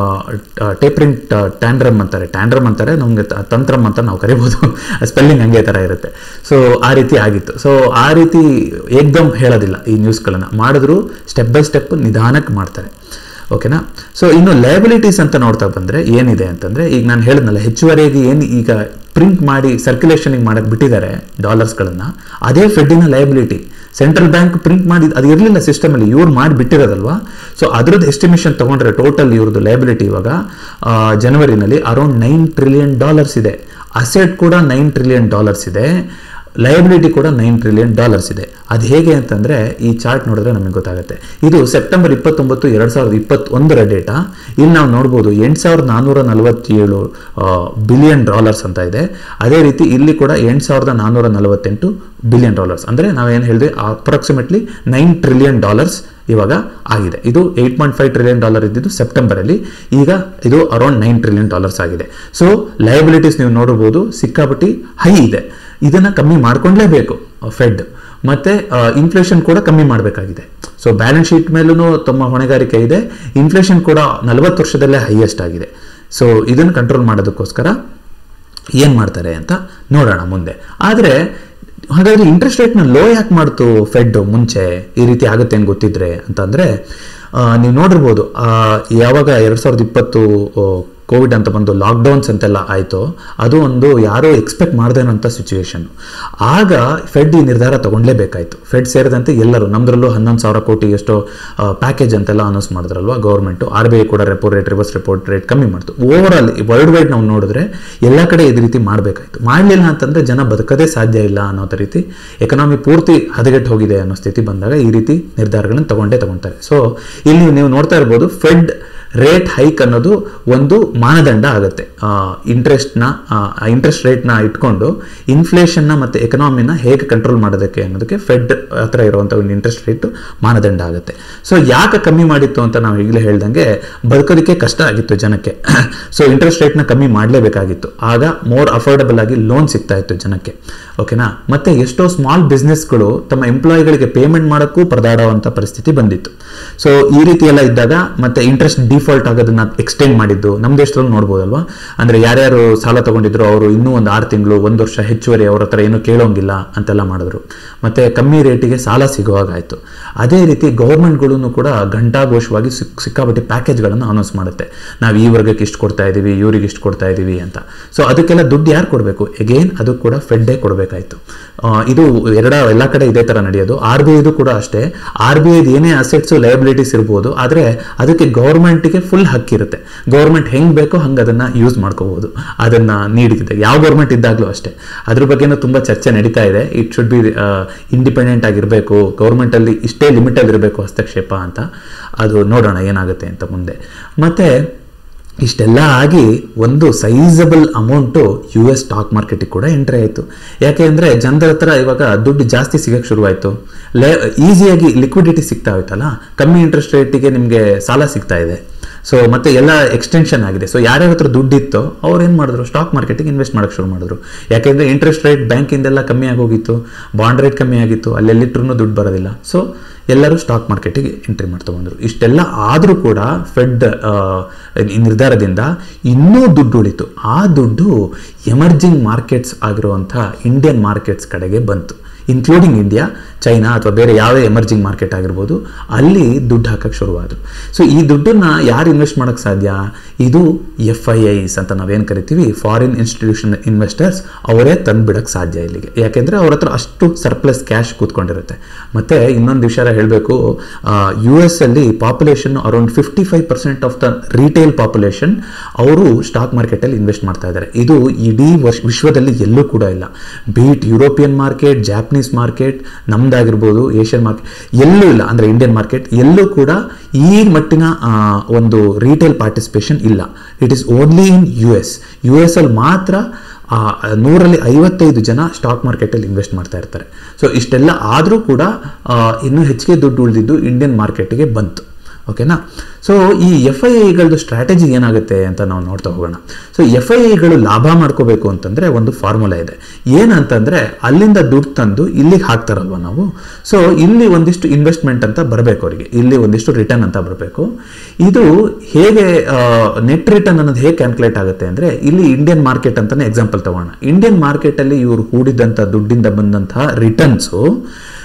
ಟೇಪರಿಂಗ್ ಟ್ಯಾಂಡ್ರಮ್ ಅಂತಾರೆ ಟ್ಯಾಂಡ್ರಮ್ ಅಂತಾರೆ ನಮ್ಗೆ ತ- ತಂತ್ರಮ್ ಅಂತ ನಾವು ಕರಿಬೋದು ಸ್ಪೆಲ್ಲಿಂಗ್ ಹಂಗೆ ಥರ ಇರುತ್ತೆ ಸೊ ಆ ರೀತಿ ಆಗಿತ್ತು ಸೊ ಆ ರೀತಿ ಏಕ್ದಮ್ ಹೇಳೋದಿಲ್ಲ ಈ ನ್ಯೂಸ್ಗಳನ್ನು ಮಾಡಿದ್ರು ಸ್ಟೆಪ್ ಬೈ ಸ್ಟೆಪ್ ನಿಧಾನಕ್ಕೆ ಮಾಡ್ತಾರೆ ಓಕೆನಾ ಸೊ ಇನ್ನು ಲಯಬಿಲಿಟೀಸ್ ಅಂತ ನೋಡ್ತಾ ಬಂದ್ರೆ ಏನಿದೆ ಅಂತಂದ್ರೆ ಈಗ ನಾನು ಹೇಳಿದ್ನಲ್ಲ ಹೆಚ್ಚುವರಿಯಾಗಿ ಏನು ಈಗ ಪ್ರಿಂಟ್ ಮಾಡಿ ಸರ್ಕ್ಯುಲೇಷನಿಗೆ ಮಾಡಕ್ ಬಿಟ್ಟಿದ್ದಾರೆ ಡಾಲರ್ಸ್ಗಳನ್ನ ಅದೇ ಫೆಡ್ಡಿನ ಲಯಬಿಲಿಟಿ ಸೆಂಟ್ರಲ್ ಬ್ಯಾಂಕ್ ಪ್ರಿಂಟ್ ಮಾಡಿ ಅದು ಇರಲಿಲ್ಲ ಸಿಸ್ಟಮಲ್ಲಿ ಇವ್ರು ಮಾಡಿ ಬಿಟ್ಟಿರೋದಲ್ವಾ ಸೊ ಅದ್ರದ್ದು ಎಸ್ಟಿಮೇಷನ್ ತಗೊಂಡ್ರೆ ಟೋಟಲ್ ಇವ್ರದ್ದು ಲಯಬಿಲಿಟಿ ಇವಾಗ ಆ, ಜನವರಿನಲ್ಲಿ ಅರೌಂಡ್ ನೈನ್ ಟ್ರಿಲಿಯನ್ ಡಾಲರ್ಸ್ ಇದೆ ಅಸೆಟ್ ಕೂಡ ನೈನ್ ಟ್ರಿಲಿಯನ್ ಡಾಲರ್ಸ್ ಇದೆ ಲಯಬಿಲಿಟಿ ಕೂಡ ನೈನ್ ಟ್ರಿಲಿಯನ್ ಡಾಲರ್ಸ್ ಇದೆ ಅದು ಹೇಗೆ ಅಂತಂದ್ರೆ ಈ ಚಾರ್ಟ್ ನೋಡಿದ್ರೆ ನಮಗೆ ಗೊತ್ತಾಗುತ್ತೆ ಇದು ಸೆಪ್ಟೆಂಬರ್ ಇಪ್ಪತ್ತೊಂಬತ್ತು ಎರಡ್ ಸಾವಿರದ ಇಪ್ಪತ್ತೊಂದರ ಡೇಟಾ ಇಲ್ಲಿ ನಾವು ನೋಡ್ಬೋದು ಎಂಟು ಸಾವಿರದ ನಾನ್ನೂರ ನಲವತ್ತೇಳು ಬಿಲಿಯನ್ ಡಾಲರ್ಸ್ ಅಂತ ಇದೆ ಅದೇ ರೀತಿ ಇಲ್ಲಿ ಕೂಡ ಎಂಟು ಸಾವಿರದ ನಾನ್ನೂರ ನಲವತ್ತೆಂಟು ಬಿಲಿಯನ್ ಡಾಲರ್ಸ್ ಅಂದ್ರೆ ನಾವೇನು ಹೇಳಿದ್ವಿ ಅಪ್ರಾಕ್ಸಿಮೇಟ್ಲಿ ನೈನ್ ಟ್ರಿಲಿಯನ್ ಡಾಲರ್ಸ್ ಇವಾಗ ಆಗಿದೆ ಇದು eight point five trillion dollar ಇದ್ದಿದ್ದು ಸೆಪ್ಟೆಂಬರ್ ಅಲ್ಲಿ ಈಗ ಇದು ಅರೌಂಡ್ ನೈನ್ ಟ್ರಿಲಿಯನ್ ಡಾಲರ್ಸ್ ಆಗಿದೆ ಸೊ ಲಯಬಿಲಿಟೀಸ್ ನೀವು ನೋಡಬಹುದು ಸಿಕ್ಕಾಪಟ್ಟಿ ಹೈ ಇದೆ ಇದನ್ನ ಕಮ್ಮಿ ಮಾಡ್ಕೊಂಡ್ಲೇಬೇಕು ಫೆಡ್ ಮತ್ತೆ ಇನ್ಫ್ಲೇಷನ್ ಕೂಡ ಕಮ್ಮಿ ಮಾಡಬೇಕಾಗಿದೆ ಸೊ ಬ್ಯಾಲೆನ್ಸ್ ಶೀಟ್ ಮೇಲೂ ತಮ್ಮ ಹೊಣೆಗಾರಿಕೆ ಇದೆ ಇನ್ಫ್ಲೇಷನ್ ಕೂಡ ನಲವತ್ತು ವರ್ಷದಲ್ಲೇ ಹೈಯೆಸ್ಟ್ ಆಗಿದೆ ಸೊ ಇದನ್ನು ಕಂಟ್ರೋಲ್ ಮಾಡೋದಕ್ಕೋಸ್ಕರ ಏನು ಮಾಡ್ತಾರೆ ಅಂತ ನೋಡೋಣ ಮುಂದೆ ಆದರೆ ಹಾಗಾದ್ರೆ ಇಂಟ್ರೆಸ್ಟ್ ರೇಟ್ನ ಲೋ ಯಾಕೆ ಮಾಡ್ತು ಫೆಡ್ ಮುಂಚೆ ಈ ರೀತಿ ಆಗುತ್ತೆ ಅಂತ ಗೊತ್ತಿದ್ರೆ ಅಂತಂದ್ರೆ ಆ, ನೀವು ನೋಡಿರ್ಬೋದು ಆ, ಯಾವಾಗ ಎರಡ್ ಸಾವಿರದ ಇಪ್ಪತ್ತು ಕೋವಿಡ್ ಅಂತ ಬಂದು ಲಾಕ್ಡೌನ್ಸ್ ಅಂತೆಲ್ಲ ಆಯಿತು ಅದು ಒಂದು ಯಾರೋ ಎಕ್ಸ್ಪೆಕ್ಟ್ ಮಾಡ್ದೇನಂತ ಸಿಚುವೇಶನ್ ಆಗ ಫೆಡ್ ಈ ನಿರ್ಧಾರ ತಗೊಂಡ್ಲೇಬೇಕಾಯ್ತು ಫೆಡ್ ಸೇರಿದಂತೆ ಎಲ್ಲರೂ ನಮ್ದ್ರಲ್ಲೂ ಹನ್ನೊಂದು ಸಾವಿರ ಕೋಟಿ ಎಷ್ಟೋ ಪ್ಯಾಕೇಜ್ ಅಂತೆಲ್ಲ ಅನೌನ್ಸ್ ಮಾಡಿದ್ರಲ್ವಾ ಗೌರ್ಮೆಂಟ್ ಆರ್ ಬಿ ಐ ಕೂಡ repo rate reverse report rate ಕಮ್ಮಿ ಮಾಡ್ತು ಓವರ್ ಆಲ್ ವರ್ಲ್ಡ್ ವೈಡ್ ನಾವು ನೋಡಿದ್ರೆ ಎಲ್ಲ ಕಡೆ ಇದೇ ರೀತಿ ಮಾಡಬೇಕಾಯ್ತು ಮಾಡಲಿಲ್ಲ ಅಂತಂದ್ರೆ ಜನ ಬದುಕದೇ ಸಾಧ್ಯ ಇಲ್ಲ ಅನ್ನೋ ರೀತಿ ಎಕನಾಮಿ ಪೂರ್ತಿ ಹದಗೆಟ್ಟು ಹೋಗಿದೆ ಅನ್ನೋ ಸ್ಥಿತಿ ಬಂದಾಗ ಈ ರೀತಿ ನಿರ್ಧಾರಗಳನ್ನು ತಗೊಂಡೇ ತಗೊಳ್ತಾರೆ ಸೊ ಇಲ್ಲಿ ನೀವು ನೋಡ್ತಾ ಇರ್ಬೋದು ಫೆಡ್ ರೇಟ್ ಹೈಕ್ ಅನ್ನೋದು ಒಂದು ಮಾನದಂಡ ಆಗುತ್ತೆ ಇಂಟ್ರೆಸ್ಟ್ನ ಇಂಟ್ರೆಸ್ಟ್ ರೇಟ್ನ ಇಟ್ಕೊಂಡು ಇನ್ಫ್ಲೇಷನ್ನ ಮತ್ತು ಎಕನಾಮಿನ ಹೇಗೆ ಕಂಟ್ರೋಲ್ ಮಾಡೋದಕ್ಕೆ ಅನ್ನೋದಕ್ಕೆ ಫೆಡ್ ಹತ್ರ ಇರುವಂಥ ಒಂದು ಇಂಟ್ರೆಸ್ಟ್ ರೇಟ್ ಮಾನದಂಡ ಆಗುತ್ತೆ ಸೊ ಯಾಕೆ ಕಮ್ಮಿ ಮಾಡಿತ್ತು ಅಂತ ನಾವು ಈಗಲೇ ಹೇಳ್ದಂಗೆ ಬದುಕೋದಕ್ಕೆ ಕಷ್ಟ ಆಗಿತ್ತು ಜನಕ್ಕೆ ಸೊ ಇಂಟ್ರೆಸ್ಟ್ ರೇಟ್ನ ಕಮ್ಮಿ ಮಾಡಲೇಬೇಕಾಗಿತ್ತು ಆಗ ಮೋರ್ ಅಫೋರ್ಡಬಲ್ ಆಗಿ ಲೋನ್ ಸಿಗ್ತಾ ಇತ್ತು ಜನಕ್ಕೆ ಓಕೆನಾ ಮತ್ತೆ ಎಷ್ಟೋ ಸ್ಮಾಲ್ ಬಿಸ್ನೆಸ್ಗಳು ತಮ್ಮ ಎಂಪ್ಲಾಯಿಗಳಿಗೆ ಪೇಮೆಂಟ್ ಮಾಡೋಕ್ಕೂ ಪರದಾಡುವಂಥ ಪರಿಸ್ಥಿತಿ ಬಂದಿತ್ತು ಸೊ ಈ ರೀತಿ ಎಲ್ಲ ಇದ್ದಾಗ ಮತ್ತೆ ಇಂಟ್ರೆಸ್ಟ್ ಡಿಫಾಲ್ಟ್ ಆಗೋದನ್ನ ಎಕ್ಸ್ಟೆಂಡ್ ಮಾಡಿದ್ದು ನಮ್ಮ ದೇಶದಲ್ಲಿ ನೋಡ್ಬೋದಲ್ವಾ ಅಂದ್ರೆ ಯಾರ್ಯಾರು ಸಾಲ ತಗೊಂಡಿದ್ರು ಅವರು ಇನ್ನೂ ಒಂದು ಆರು ತಿಂಗಳು ಒಂದು ವರ್ಷ ಹೆಚ್ಚುವರಿ ಅವ್ರ ಹತ್ರ ಏನೂ ಕೇಳೋಂಗಿಲ್ಲ ಅಂತೆಲ್ಲ ಮಾಡಿದ್ರು ಮತ್ತೆ ಕಮ್ಮಿ ರೇಟಿಗೆ ಸಾಲ ಸಿಗುವಾಗಾಯ್ತು ಅದೇ ರೀತಿ ಗೌರ್ಮೆಂಟ್ಗಳು ಕೂಡ ಘಂಟಾಘೋಷವಾಗಿ ಸಿಕ್ ಸಿಕ್ಕಾಪಟ್ಟೆ ಪ್ಯಾಕೇಜ್ಗಳನ್ನು ಅನೌನ್ಸ್ ಮಾಡುತ್ತೆ ನಾವು ಈ ವರ್ಗಕ್ಕೆ ಇಷ್ಟು ಕೊಡ್ತಾ ಇದೀವಿ ಇವ್ರಿಗೆ ಇಷ್ಟು ಕೊಡ್ತಾ ಇದೀವಿ ಅಂತ ಸೊ ಅದಕ್ಕೆಲ್ಲ ದುಡ್ಡು ಯಾರು ಕೊಡಬೇಕು ಎಗೇನ್ ಅದು ಕೂಡ ಫೆಡ್ಡೇ ಕೊಡಬೇಕಾಯ್ತು ಇದು ಎರಡ ಎಲ್ಲ ಕಡೆ ಇದೇ ತರ ನಡೆಯೋದು ಆರ್ ಬಿ ಐದು ಕೂಡ ಅಷ್ಟೇ ಆರ್ ಬಿ ಐದು ಏನೇ ಅಸೆಟ್ಸ್ ಲಯಬಿಲಿಟೀಸ್ ಇರ್ಬೋದು ಆದರೆ ಅದಕ್ಕೆ ಗೌರ್ಮೆಂಟ್ಗೆ ಫುಲ್ ಹಕ್ಕಿರುತ್ತೆ ಗೌರ್ಮೆಂಟ್ ಹೆಂಗ್ ಬೇಕೋ ಹಂಗೆ ಅದನ್ನ ಯೂಸ್ ಮಾಡ್ಕೋಬಹುದು ಅದನ್ನ ನೀಡಿದೆ ಯಾವ ಗೌರ್ಮೆಂಟ್ ಇದ್ದಾಗಲೂ ಅಷ್ಟೇ ಅದ್ರ ಬಗ್ಗೆನೂ ತುಂಬಾ ಚರ್ಚೆ ನಡೀತಾ ಇದೆ ಇಟ್ ಶುಡ್ ಬಿ ಇಂಡಿಪೆಂಡೆಂಟ್ ಆಗಿರಬೇಕು ಗೌರ್ಮೆಂಟ್ ಅಲ್ಲಿ ಇಷ್ಟೇ ಲಿಮಿಟ್ ಅಲ್ಲಿ ಇರಬೇಕು ಹಸ್ತಕ್ಷೇಪ ಅಂತ ಅದು ನೋಡೋಣ ಏನಾಗುತ್ತೆ ಅಂತ ಮುಂದೆ ಮತ್ತೆ ಇಷ್ಟೆಲ್ಲ ಆಗಿ ಒಂದು sizable amount U S stock ಮಾರ್ಕೆಟಿಗೆ ಕೂಡ ಎಂಟ್ರಿ ಆಯಿತು ಯಾಕೆ ಅಂದರೆ ಜನರ ಹತ್ರ ಇವಾಗ ದುಡ್ಡು ಜಾಸ್ತಿ ಸಿಗಕ್ಕೆ ಶುರುವಾಯಿತು ಲೆ ಈಸಿಯಾಗಿ ಲಿಕ್ವಿಡಿಟಿ ಸಿಗ್ತಾ ಹೋಯ್ತಲ್ಲ ಕಮ್ಮಿ ಇಂಟ್ರೆಸ್ಟ್ ರೇಟಿಗೆ ನಿಮಗೆ ಸಾಲ ಸಿಗ್ತಾ ಇದೆ ಸೊ ಮತ್ತೆ ಎಲ್ಲ ಎಕ್ಸ್ಟೆನ್ಷನ್ ಆಗಿದೆ ಸೊ ಯಾರ್ಯಾರ ಹತ್ರ ದುಡ್ಡಿತ್ತು ಅವ್ರು ಏನು ಮಾಡಿದ್ರು ಸ್ಟಾಕ್ ಮಾರ್ಕೆಟಿಗೆ ಇನ್ವೆಸ್ಟ್ ಮಾಡೋಕ್ಕೆ ಶುರು ಮಾಡಿದ್ರು ಯಾಕೆಂದರೆ ಇಂಟ್ರೆಸ್ಟ್ ರೇಟ್ ಬ್ಯಾಂಕಿಂದೆಲ್ಲ ಕಮ್ಮಿ ಆಗೋಗಿತ್ತು ಬಾಂಡ್ ರೇಟ್ ಕಮ್ಮಿ ಆಗಿತ್ತು ಅಲ್ಲೆಲ್ಲಿಟ್ರೂ ದುಡ್ಡು ಬರೋದಿಲ್ಲ ಸೊ ಎಲ್ಲರೂ ಸ್ಟಾಕ್ ಮಾರ್ಕೆಟಿಗೆ ಎಂಟ್ರಿ ಮಾಡ್ತಾ ಬಂದರು ಇಷ್ಟೆಲ್ಲ ಆದರೂ ಕೂಡ ಫೆಡ್ ಈ ನಿರ್ಧಾರದಿಂದ ಇನ್ನೂ ದುಡ್ಡು ಉಳಿತು ಆ ದುಡ್ಡು ಎಮರ್ಜಿಂಗ್ ಮಾರ್ಕೆಟ್ಸ್ ಆಗಿರುವಂಥ ಇಂಡಿಯನ್ ಮಾರ್ಕೆಟ್ಸ್ ಕಡೆಗೆ ಬಂತು ಇನ್ಕ್ಲೂಡಿಂಗ್ ಇಂಡಿಯಾ ಚೈನಾ ಅಥವಾ ಬೇರೆ ಯಾವುದೇ ಎಮರ್ಜಿಂಗ್ ಮಾರ್ಕೆಟ್ ಆಗಿರ್ಬೋದು ಅಲ್ಲಿ ದುಡ್ಡು ಹಾಕಕ್ಕೆ ಶುರುವಾದರು ಸೊ ಈ ದುಡ್ಡನ್ನ ಯಾರು ಇನ್ವೆಸ್ಟ್ ಮಾಡೋಕ್ಕೆ ಸಾಧ್ಯ ಇದು ಎಫ್ ಐ ಐಸ್ ಅಂತ ನಾವೇನು ಕರಿತೀವಿ ಫಾರಿನ್ ಇನ್ಸ್ಟಿಟ್ಯೂಷನ್ ಇನ್ವೆಸ್ಟರ್ಸ್ ಅವರೇ ತಂದುಬಿಡಕ್ಕೆ ಸಾಧ್ಯ ಇಲ್ಲಿಗೆ ಯಾಕೆಂದರೆ ಅವ್ರ ಹತ್ರ ಅಷ್ಟು ಸರ್ಪ್ಲಸ್ ಕ್ಯಾಶ್ ಕೂತ್ಕೊಂಡಿರುತ್ತೆ ಮತ್ತು ಇನ್ನೊಂದು ವಿಚಾರ ಹೇಳಬೇಕು ಯು ಎಸ್ ಅಲ್ಲಿ population around fifty five percent of the retail population ಅವರು ಸ್ಟಾಕ್ ಮಾರ್ಕೆಟಲ್ಲಿ ಇನ್ವೆಸ್ಟ್ ಮಾಡ್ತಾ ಇದ್ದಾರೆ ಇದು ಇಡೀ ವರ್ಷ ವಿಶ್ವದಲ್ಲಿ ಎಲ್ಲೂ ಕೂಡ ಇಲ್ಲ be it European market Japanese market ನಮ್ದಾಗಿರ್ಬೋದು ಏಷ್ಯನ್ ಮಾರ್ಕೆಟ್ ಎಲ್ಲೂ ಇಲ್ಲ ಅಂದರೆ ಇಂಡಿಯನ್ ಮಾರ್ಕೆಟ್ ಎಲ್ಲೂ ಕೂಡ ಈ ಮಟ್ಟಿನ ಆ, ಒಂದು ರಿಟೇಲ್ ಪಾರ್ಟಿಸಿಪೇಷನ್ ಇಲ್ಲ it is only in U S U S ಅಲ್ಲಿ ಮಾತ್ರ ಆ, ನೂರಲ್ಲಿ ಐವತ್ತೈದು ಜನ ಸ್ಟಾಕ್ ಮಾರ್ಕೆಟಲ್ಲಿ ಇನ್ವೆಸ್ಟ್ ಮಾಡ್ತಾ ಇರ್ತಾರೆ ಸೊ ಇಷ್ಟೆಲ್ಲ ಆದರೂ ಕೂಡ ಆ, ಇನ್ನೂ ಹೆಚ್ಚಿಗೆ ದುಡ್ಡು ಉಳಿದಿದ್ದು ಇಂಡಿಯನ್ ಮಾರ್ಕೆಟ್ಗೆ ಬಂತು ಓಕೆನಾ ಸೊ ಈ ಎಫ್ ಐ ಐಗಳದ್ದು ಸ್ಟ್ರಾಟಜಿ ಏನಾಗುತ್ತೆ ಅಂತ ನಾವು ನೋಡ್ತಾ ಹೋಗೋಣ ಸೊ ಎಫ್ ಐ ಐಗಳು ಲಾಭ ಮಾಡ್ಕೋಬೇಕು ಅಂತಂದ್ರೆ ಒಂದು ಫಾರ್ಮುಲಾ ಇದೆ ಏನಂತಂದ್ರೆ ಅಲ್ಲಿಂದ ದುಡ್ಡು ತಂದು ಇಲ್ಲಿಗೆ ಹಾಕ್ತಾರಲ್ವ ನಾವು ಸೊ ಇಲ್ಲಿ ಒಂದಿಷ್ಟು ಇನ್ವೆಸ್ಟ್ಮೆಂಟ್ ಅಂತ ಬರಬೇಕು ಅವರಿಗೆ ಇಲ್ಲಿ ಒಂದಿಷ್ಟು ರಿಟರ್ನ್ ಅಂತ ಬರಬೇಕು ಇದು ಹೇಗೆ ನೆಟ್ ರಿಟರ್ನ್ ಅನ್ನೋದು ಹೇಗೆ ಕ್ಯಾಲ್ಕುಲೇಟ್ ಆಗುತ್ತೆ ಅಂದ್ರೆ ಇಲ್ಲಿ ಇಂಡಿಯನ್ ಮಾರ್ಕೆಟ್ ಅಂತಾನೆ ಎಕ್ಸಾಂಪಲ್ ತಗೋಣ ಇಂಡಿಯನ್ ಮಾರ್ಕೆಟ್ ಅಲ್ಲಿ ಇವರು ಹೂಡಿದಂಥ ದುಡ್ಡಿಂದ ಬಂದಂತಹ ರಿಟರ್ನ್ಸು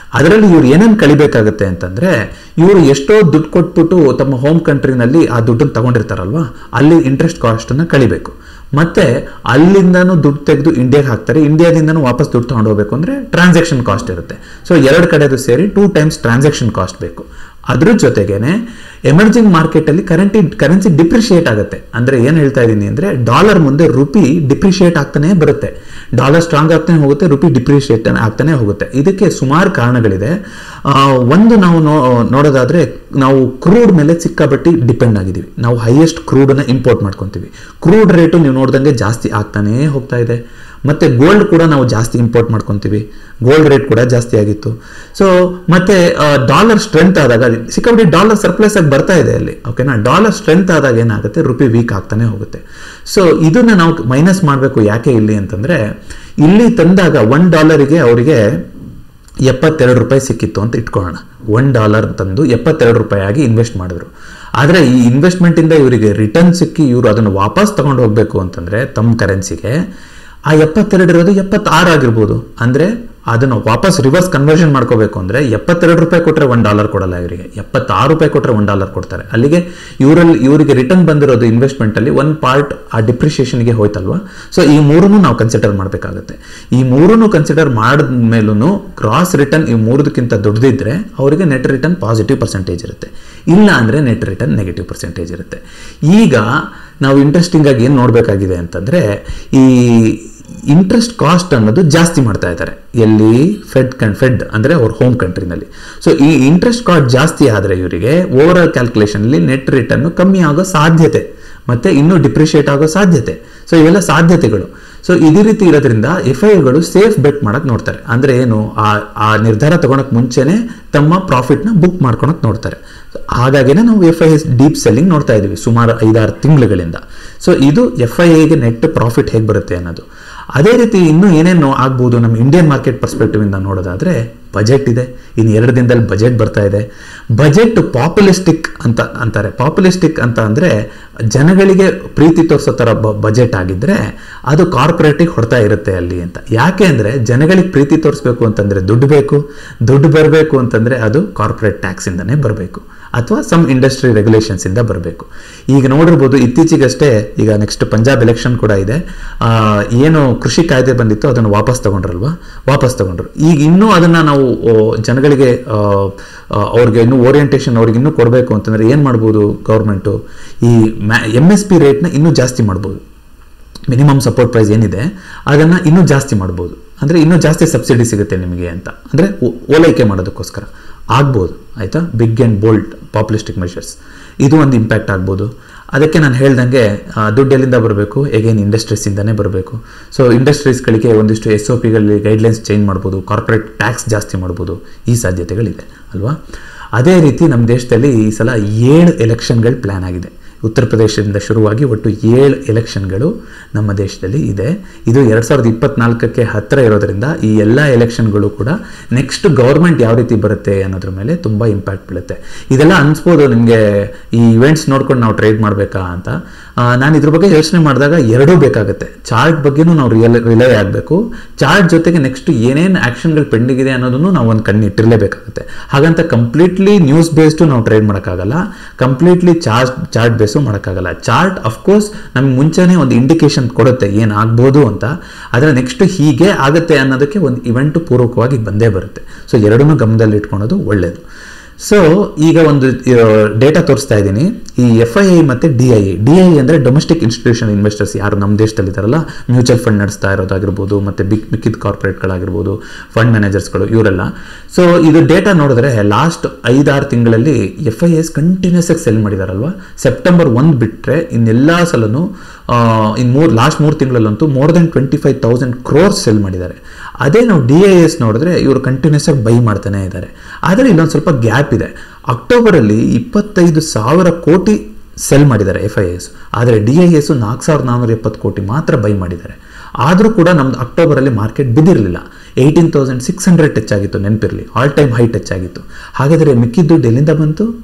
ಅದರಲ್ಲಿ ಇವ್ರು ಏನೇನು ಕಳಿಬೇಕಾಗತ್ತೆ ಅಂತಂದ್ರೆ ಇವರು ಎಷ್ಟೋ ದುಡ್ಡು ಕೊಟ್ಬಿಟ್ಟು ತಮ್ಮ ಹೋಮ್ ಕಂಟ್ರಿನಲ್ಲಿ ಆ ದುಡ್ಡನ್ನು ತಗೊಂಡಿರ್ತಾರಲ್ವಾ ಅಲ್ಲಿ ಇಂಟ್ರೆಸ್ಟ್ ಕಾಸ್ಟನ್ನು ಕಳಿಬೇಕು ಮತ್ತೆ ಅಲ್ಲಿಂದನೂ ದುಡ್ಡು ತೆಗೆದು ಇಂಡಿಯಾಗೆ ಹಾಕ್ತಾರೆ ಇಂಡಿಯಾದಿಂದನೂ ವಾಪಸ್ ದುಡ್ಡು ತಗೊಂಡು ಹೋಗ್ಬೇಕು ಅಂದ್ರೆ ಟ್ರಾನ್ಸಾಕ್ಷನ್ ಕಾಸ್ಟ್ ಇರುತ್ತೆ ಸೊ ಎರಡು ಕಡೆದು ಸೇರಿ ಟೂ ಟೈಮ್ಸ್ ಟ್ರಾನ್ಸಾಕ್ಷನ್ ಕಾಸ್ಟ್ ಬೇಕು ಅದ್ರ ಜೊತೆಗೇನೆ ಎಮರ್ಜಿಂಗ್ ಮಾರ್ಕೆಟ್ ಅಲ್ಲಿ ಕರೆಂಟಿ ಕರೆನ್ಸಿ ಡಿಪ್ರಿಷಿಯೇಟ್ ಆಗುತ್ತೆ ಅಂದ್ರೆ ಏನ್ ಹೇಳ್ತಾ ಇದ್ದೀನಿ ಅಂದ್ರೆ ಡಾಲರ್ ಮುಂದೆ ರುಪಿ ಡಿಪ್ರಿಷಿಯೇಟ್ ಆಗ್ತಾನೆ ಬರುತ್ತೆ ಡಾಲರ್ ಸ್ಟ್ರಾಂಗ್ ಆಗ್ತಾನೆ ಹೋಗುತ್ತೆ ರುಪಿ ಡಿಪ್ರಿಷಿಯೇಟ್ ಆಗ್ತಾನೆ ಹೋಗುತ್ತೆ ಇದಕ್ಕೆ ಸುಮಾರು ಕಾರಣಗಳಿದೆ ಆ, ಒಂದು ನಾವು ನೋ ನೋಡೋದಾದ್ರೆ ನಾವು ಕ್ರೂಡ್ ಮೇಲೆ ಸಿಕ್ಕಾಪಟ್ಟಿ ಡಿಪೆಂಡ್ ಆಗಿದ್ದೀವಿ ನಾವು ಹೈಯೆಸ್ಟ್ ಕ್ರೂಡನ್ನ ಇಂಪೋರ್ಟ್ ಮಾಡ್ಕೊತೀವಿ ಕ್ರೂಡ್ ರೇಟು ನೀವು ನೋಡ್ದಂಗೆ ಜಾಸ್ತಿ ಆಗ್ತಾನೇ ಹೋಗ್ತಾ ಇದೆ ಮತ್ತೆ ಗೋಲ್ಡ್ ಕೂಡ ನಾವು ಜಾಸ್ತಿ ಇಂಪೋರ್ಟ್ ಮಾಡ್ಕೊತೀವಿ ಗೋಲ್ಡ್ ರೇಟ್ ಕೂಡ ಜಾಸ್ತಿ ಆಗಿತ್ತು ಸೊ ಮತ್ತೆ ಡಾಲರ್ ಸ್ಟ್ರೆಂತ್ ಆದಾಗ ಸಿಕ್ಕಾಪಟ್ಟೆ ಡಾಲರ್ ಸರ್ಪ್ಲಸ್ ಆಗಿ ಬರ್ತಾ ಇದೆ ಅಲ್ಲಿ ಓಕೆನಾ ಡಾಲರ್ ಸ್ಟ್ರೆಂತ್ ಆದಾಗ ಏನಾಗುತ್ತೆ ರುಪಿ ವೀಕ್ ಆಗ್ತಾನೆ ಹೋಗುತ್ತೆ ಸೊ ಇದನ್ನ ನಾವು ಮೈನಸ್ ಮಾಡಬೇಕು ಯಾಕೆ ಇಲ್ಲಿ ಅಂತಂದ್ರೆ ಇಲ್ಲಿ ತಂದಾಗ ಒನ್ ಡಾಲರಿಗೆ ಅವರಿಗೆ ಎಪ್ಪತ್ತೆರಡು ರೂಪಾಯಿ ಸಿಕ್ಕಿತ್ತು ಅಂತ ಇಟ್ಕೊಳ್ಳೋಣ ಒನ್ ಡಾಲರ್ ತಂದು ಎಪ್ಪತ್ತೆರಡು ರೂಪಾಯಿ ಆಗಿ ಇನ್ವೆಸ್ಟ್ ಮಾಡಿದ್ರು ಆದರೆ ಈ ಇನ್ವೆಸ್ಟ್ಮೆಂಟಿಂದ ಇವರಿಗೆ ರಿಟರ್ನ್ ಸಿಕ್ಕಿ ಇವರು ಅದನ್ನು ವಾಪಸ್ ತಗೊಂಡು ಹೋಗಬೇಕು ಅಂತಂದ್ರೆ ತಮ್ಮ ಕರೆನ್ಸಿಗೆ ಆ ಎಪ್ಪತ್ತೆರಡು ಇರೋದು ಎಪ್ಪತ್ತಾರು ಆಗಿರ್ಬೋದು ಅಂದರೆ ಅದನ್ನು ವಾಪಸ್ ರಿವರ್ಸ್ ಕನ್ವರ್ಷನ್ ಮಾಡ್ಕೋಬೇಕು ಅಂದರೆ ಎಪ್ಪತ್ತೆರಡು ರೂಪಾಯಿ ಕೊಟ್ಟರೆ ಒಂದು ಡಾಲರ್ ಕೊಡಲ್ಲ ಇವರಿಗೆ ಎಪ್ಪತ್ತಾರು ರೂಪಾಯಿ ಕೊಟ್ಟರೆ ಒಂದು ಡಾಲರ್ ಕೊಡ್ತಾರೆ ಅಲ್ಲಿಗೆ ಇವರಲ್ಲಿ ಇವರಿಗೆ ರಿಟರ್ನ್ ಬಂದಿರೋದು ಇನ್ವೆಸ್ಟ್ಮೆಂಟಲ್ಲಿ ಒಂದು ಪಾರ್ಟ್ ಆ ಡಿಪ್ರಿಷಿಯೇಷನ್ಗೆ ಹೋಯ್ತಲ್ವಾ ಸೊ ಈ ಮೂರನ್ನು ನಾವು ಕನ್ಸಿಡರ್ ಮಾಡಬೇಕಾಗುತ್ತೆ ಈ ಮೂರನ್ನು ಕನ್ಸಿಡರ್ ಮಾಡಿದ ಮೇಲೂ ಕ್ರಾಸ್ ರಿಟರ್ನ್ ಈ ಮೂರದಕ್ಕಿಂತ ದೊಡ್ಡದಿದ್ರೆ ಅವರಿಗೆ ನೆಟ್ ರಿಟರ್ನ್ ಪಾಸಿಟಿವ್ ಪರ್ಸೆಂಟೇಜ್ ಇರುತ್ತೆ ಇಲ್ಲ ಅಂದರೆ ನೆಟ್ ರಿಟರ್ನ್ ನೆಗೆಟಿವ್ ಪರ್ಸೆಂಟೇಜ್ ಇರುತ್ತೆ ಈಗ ನಾವು ಇಂಟ್ರೆಸ್ಟಿಂಗ್ ಆಗಿ ಏನು ನೋಡಬೇಕಾಗಿದೆ ಅಂತಂದರೆ ಈ ಇಂಟ್ರೆಸ್ಟ್ ಕಾಸ್ಟ್ ಅನ್ನೋದು ಜಾಸ್ತಿ ಮಾಡ್ತಾ ಇದ್ದಾರೆ ಎಲ್ಲಿ ಫೆಡ್ ಕನ್ ಫೆಡ್ ಅಂದರೆ ಅವ್ರ ಹೋಮ್ ಕಂಟ್ರಿನಲ್ಲಿ ಸೊ ಈ ಇಂಟ್ರೆಸ್ಟ್ ಕಾಸ್ಟ್ ಜಾಸ್ತಿ ಆದರೆ ಇವರಿಗೆ ಓವರ್ ಆಲ್ ಕ್ಯಾಲ್ಕುಲೇಷನಲ್ಲಿ ನೆಟ್ ರಿಟರ್ನ್ ಕಮ್ಮಿ ಆಗೋ ಸಾಧ್ಯತೆ ಮತ್ತೆ ಇನ್ನೂ ಡಿಪ್ರಿಷಿಯೇಟ್ ಆಗೋ ಸಾಧ್ಯತೆ ಸೊ ಇವೆಲ್ಲ ಸಾಧ್ಯತೆಗಳು ಸೊ ಇದೇ ರೀತಿ ಇರೋದ್ರಿಂದ ಎಫ್ ಐಗಳು ಸೇಫ್ ಬೆಟ್ ಮಾಡಕ್ ನೋಡ್ತಾರೆ ಅಂದ್ರೆ ಏನು ಆ ಆ ನಿರ್ಧಾರ ತಗೊಳಕ್ ಮುಂಚೆನೆ ತಮ್ಮ ಪ್ರಾಫಿಟ್ನ ಬುಕ್ ಮಾಡ್ಕೊಳಕ್ ನೋಡ್ತಾರೆ So ಹಾಗಾಗಿನೇ ನಾವು F I S deep selling ನೋಡ್ತಾ ಇದೀವಿ ಸುಮಾರು ಐದಾರು ತಿಂಗಳುಗಳಿಂದ ಸೊ ಇದು ಎಫ್ ಐ ಐಗೆ ನೆಟ್ ಪ್ರಾಫಿಟ್ ಹೇಗೆ ಬರುತ್ತೆ ಅನ್ನೋದು ಅದೇ ರೀತಿ ಇನ್ನೂ ಏನೇನು ಆಗ್ಬೋದು ನಮ್ಮ ಇಂಡಿಯನ್ ಮಾರ್ಕೆಟ್ ಪರ್ಸ್ಪೆಕ್ಟಿವ್ ಇಂದ ನೋಡೋದಾದ್ರೆ ಬಜೆಟ್ ಇದೆ ಇನ್ನು ಎರಡು ದಿನದಲ್ಲಿ ಬಜೆಟ್ ಬರ್ತಾ ಇದೆ ಬಜೆಟ್ ಪಾಪ್ಯುಲಿಸ್ಟಿಕ್ ಅಂತ ಅಂತಾರೆ ಪಾಪ್ಯುಲಿಸ್ಟಿಕ್ ಅಂತ ಅಂದ್ರೆ ಜನಗಳಿಗೆ ಪ್ರೀತಿ ತೋರಿಸೋ ಥರ ಬಜೆಟ್ ಆಗಿದ್ರೆ ಅದು ಕಾರ್ಪೊರೇಟಿಗೆ ಹೊಡ್ತಾ ಇರುತ್ತೆ ಅಲ್ಲಿ ಅಂತ ಯಾಕೆ ಅಂದ್ರೆ ಜನಗಳಿಗೆ ಪ್ರೀತಿ ತೋರಿಸ್ಬೇಕು ಅಂತಂದ್ರೆ ದುಡ್ಡು ಬೇಕು ದುಡ್ಡು ಬರಬೇಕು ಅಂತಂದ್ರೆ ಅದು ಕಾರ್ಪೊರೇಟ್ ಟ್ಯಾಕ್ಸ್ ಇಂದನೇ ಬರಬೇಕು ಅಥವಾ ಸಮ್ ಇಂಡಸ್ಟ್ರಿ ರೆಗ್ಯುಲೇಷನ್ಸ್ ಇಂದ ಬರಬೇಕು ಈಗ ನೋಡಿರ್ಬೋದು ಇತ್ತೀಚೆಗಷ್ಟೇ ಈಗ ನೆಕ್ಸ್ಟ್ ಪಂಜಾಬ್ ಎಲೆಕ್ಷನ್ ಕೂಡ ಇದೆ ಆ, ಏನು ಕೃಷಿ ಕಾಯ್ದೆ ಬಂದಿತ್ತು ಅದನ್ನು ವಾಪಸ್ ತಗೊಂಡ್ರಲ್ವಾ ವಾಪಸ್ ತಗೊಂಡ್ರು ಈಗ ಇನ್ನೂ ಅದನ್ನ ನಾವು ಓ, ಜನಗಳಿಗೆ ಆ, ಆ, ಅವ್ರಿಗೆ ಇನ್ನೂ ಓರಿಯಂಟೇಷನ್ ಅವ್ರಿಗೆ ಇನ್ನೂ ಕೊಡಬೇಕು ಅಂತಂದ್ರೆ ಏನು ಮಾಡ್ಬೋದು ಗೌರ್ಮೆಂಟು ಈ ಎಮ್ ಎಸ್ ಪಿ ರೇಟ್ನ ಇನ್ನೂ ಜಾಸ್ತಿ ಮಾಡ್ಬೋದು ಮಿನಿಮಮ್ ಸಪೋರ್ಟ್ ಪ್ರೈಸ್ ಏನಿದೆ ಅದನ್ನು ಇನ್ನೂ ಜಾಸ್ತಿ ಮಾಡ್ಬೋದು ಅಂದರೆ ಇನ್ನೂ ಜಾಸ್ತಿ ಸಬ್ಸಿಡಿ ಸಿಗುತ್ತೆ ನಿಮಗೆ ಅಂತ ಅಂದರೆ ಓಲೈಕೆ ಮಾಡೋದಕ್ಕೋಸ್ಕರ ಆಗ್ಬೋದು ಆಯಿತಾ big and bold populistic measures ಇದು ಒಂದು ಇಂಪ್ಯಾಕ್ಟ್ ಆಗ್ಬೋದು ಅದಕ್ಕೆ ನಾನು ಹೇಳ್ದಂಗೆ ಆ, ದುಡ್ಡು ಎಲ್ಲಿಂದ ಬರಬೇಕು ಎಗೇನ್ ಇಂಡಸ್ಟ್ರೀಸಿಂದನೇ ಬರಬೇಕು ಸೊ ಇಂಡಸ್ಟ್ರೀಸ್ಗಳಿಗೆ ಒಂದಿಷ್ಟು ಎಸ್ ಒ ಪಿಗಳಲ್ಲಿ ಗೈಡ್ಲೈನ್ಸ್ ಚೇಂಜ್ ಮಾಡ್ಬೋದು ಕಾರ್ಪೊರೇಟ್ ಟ್ಯಾಕ್ಸ್ ಜಾಸ್ತಿ ಮಾಡ್ಬೋದು ಈ ಸಾಧ್ಯತೆಗಳಿದೆ ಅಲ್ವಾ ಅದೇ ರೀತಿ ನಮ್ಮ ದೇಶದಲ್ಲಿ ಈ ಸಲ ಏಳು ಎಲೆಕ್ಷನ್ಗಳು ಪ್ಲ್ಯಾನ್ ಆಗಿದೆ ಉತ್ತರ ಪ್ರದೇಶದಿಂದ ಶುರುವಾಗಿ ಒಟ್ಟು ಏಳು ಎಲೆಕ್ಷನ್ಗಳು ನಮ್ಮ ದೇಶದಲ್ಲಿ ಇದೆ ಇದು ಎರಡು ಸಾವಿರದ ಇಪ್ಪತ್ನಾಲ್ಕಕ್ಕೆ ಹತ್ತಿರ ಇರೋದ್ರಿಂದ ಈ ಎಲ್ಲ ಎಲೆಕ್ಷನ್ಗಳು ಕೂಡ ನೆಕ್ಸ್ಟ್ ಗೌರ್ಮೆಂಟ್ ಯಾವ ರೀತಿ ಬರುತ್ತೆ ಅನ್ನೋದ್ರ ಮೇಲೆ ತುಂಬ ಇಂಪ್ಯಾಕ್ಟ್ ಬೀಳುತ್ತೆ ಇದೆಲ್ಲ ಅನ್ಸ್ಬೋದು ನಿಮಗೆ ಈ ಇವೆಂಟ್ಸ್ ನೋಡ್ಕೊಂಡು ನಾವು ಟ್ರೇಡ್ ಮಾಡಬೇಕಾ ಅಂತ ಆ, ನಾನು ಇದ್ರ ಬಗ್ಗೆ ಯೋಚನೆ ಮಾಡಿದಾಗ ಎರಡೂ ಬೇಕಾಗುತ್ತೆ ಚಾರ್ಟ್ ಬಗ್ಗೆನೂ ನಾವು ರಿಯಲ್ ರಿಲೈ ಆಗಬೇಕು ಚಾರ್ಟ್ ಜೊತೆಗೆ ನೆಕ್ಸ್ಟ್ ಏನೇನು ಆ್ಯಕ್ಷನ್ಗಳು ಪೆಂಡಿಂಗ್ ಇದೆ ಅನ್ನೋದನ್ನು ನಾವು ಒಂದು ಕಣ್ಣಿಟ್ಟಿರಲೇಬೇಕಾಗುತ್ತೆ ಹಾಗಂತ ಕಂಪ್ಲೀಟ್ಲಿ ನ್ಯೂಸ್ ಬೇಸ್ಡು ನಾವು ಟ್ರೇಡ್ ಮಾಡೋಕ್ಕಾಗಲ್ಲ ಕಂಪ್ಲೀಟ್ಲಿ ಚಾರ್ಟ್ ಚಾರ್ಟ್ ಬೇಸು ಮಾಡೋಕ್ಕಾಗಲ್ಲ ಚಾರ್ಟ್ ಅಫ್ಕೋರ್ಸ್ ನಮ್ಗೆ ಮುಂಚೆನೇ ಒಂದು ಇಂಡಿಕೇಶನ್ ಕೊಡುತ್ತೆ ಏನು ಆಗ್ಬೋದು ಅಂತ ಆದರೆ ನೆಕ್ಸ್ಟ್ ಹೀಗೆ ಆಗುತ್ತೆ ಅನ್ನೋದಕ್ಕೆ ಒಂದು ಇವೆಂಟ್ ಪೂರ್ವಕವಾಗಿ ಬಂದೇ ಬರುತ್ತೆ ಸೊ ಎರಡನ್ನೂ ಗಮನದಲ್ಲಿ ಇಟ್ಕೊಳೋದು ಒಳ್ಳೆಯದು ಸೊ ಈಗ ಒಂದು ಡೇಟಾ ತೋರಿಸ್ತಾ ಇದ್ದೀನಿ ಈ ಎಫ್ ಐ ಐ ಮತ್ತು ಡಿ ಐ ಡಿ ಐ ಅಂದರೆ ಡೊಮೆಸ್ಟಿಕ್ ಇನ್ಸ್ಟಿಟ್ಯೂಷನ್ ಇನ್ವೆಸ್ಟರ್ಸ್ ಯಾರು ನಮ್ಮ ದೇಶದಲ್ಲಿ ಇದ್ದಾರಲ್ಲ ಮ್ಯೂಚುವಲ್ ಫಂಡ್ ನಡೆಸ್ತಾ ಇರೋದಾಗಿರ್ಬೋದು ಮತ್ತು ಬಿಗ್ ಮಿಕ್ಕಿದ ಕಾರ್ಪೊರೇಟ್ಗಳಾಗಿರ್ಬೋದು ಫಂಡ್ ಮ್ಯಾನೇಜರ್ಸ್ಗಳು ಇವರೆಲ್ಲ ಸೊ ಇದು ಡೇಟಾ ನೋಡಿದ್ರೆ ಲಾಸ್ಟ್ ಐದಾರು ತಿಂಗಳಲ್ಲಿ ಎಫ್ ಐ ಎಸ್ ಕಂಟಿನ್ಯೂಸ್ ಆಗಿ ಸೆಲ್ ಮಾಡಿದಾರಲ್ವಾ ಸೆಪ್ಟೆಂಬರ್ ಒಂದು ಬಿಟ್ಟರೆ ಇನ್ನೆಲ್ಲ ಸಲನೂ ಇನ್ನು ಮೂರು ಲಾಸ್ಟ್ ಮೂರು ತಿಂಗಳಲ್ಲಂತೂ more than twenty five thousand crores sell ಮಾಡಿದ್ದಾರೆ ಅದೇ ನಾವು ಡಿ ಐ ಎಸ್ ನೋಡಿದ್ರೆ ಇವರು ಕಂಟಿನ್ಯೂಸ್ ಆಗಿ ಬೈ ಮಾಡ್ತಾನೆ ಇದ್ದಾರೆ ಆದರೆ ಇಲ್ಲೊಂದು ಸ್ವಲ್ಪ ಗ್ಯಾಪ್ ಇದೆ ಅಕ್ಟೋಬರಲ್ಲಿ ಇಪ್ಪತ್ತೈದು ಸಾವಿರ ಕೋಟಿ ಸೆಲ್ ಮಾಡಿದ್ದಾರೆ ಎಫ್ ಐ ಎಸ್ ಆದರೆ ಡಿ ಐ ಎಸ್ ನಾಲ್ಕು ಸಾವಿರದ ನಾನ್ನೂರ ಎಪ್ಪತ್ತು ಕೋಟಿ ಮಾತ್ರ ಬೈ ಮಾಡಿದ್ದಾರೆ ಆದರೂ ಕೂಡ ನಮ್ದು ಅಕ್ಟೋಬರಲ್ಲಿ ಮಾರ್ಕೆಟ್ ಬಿದ್ದಿರಲಿಲ್ಲ eighteen thousand six hundred touch ಆಗಿತ್ತು ನೆನಪಿರಲಿ ಆಲ್ ಟೈಮ್ ಹೈ ಟಚ್ ಆಗಿತ್ತು ಹಾಗಾದರೆ ಮಿಕ್ಕಿದ್ದು ದುಡ್ಡು ಎಲ್ಲಿಂದ ಬಂತು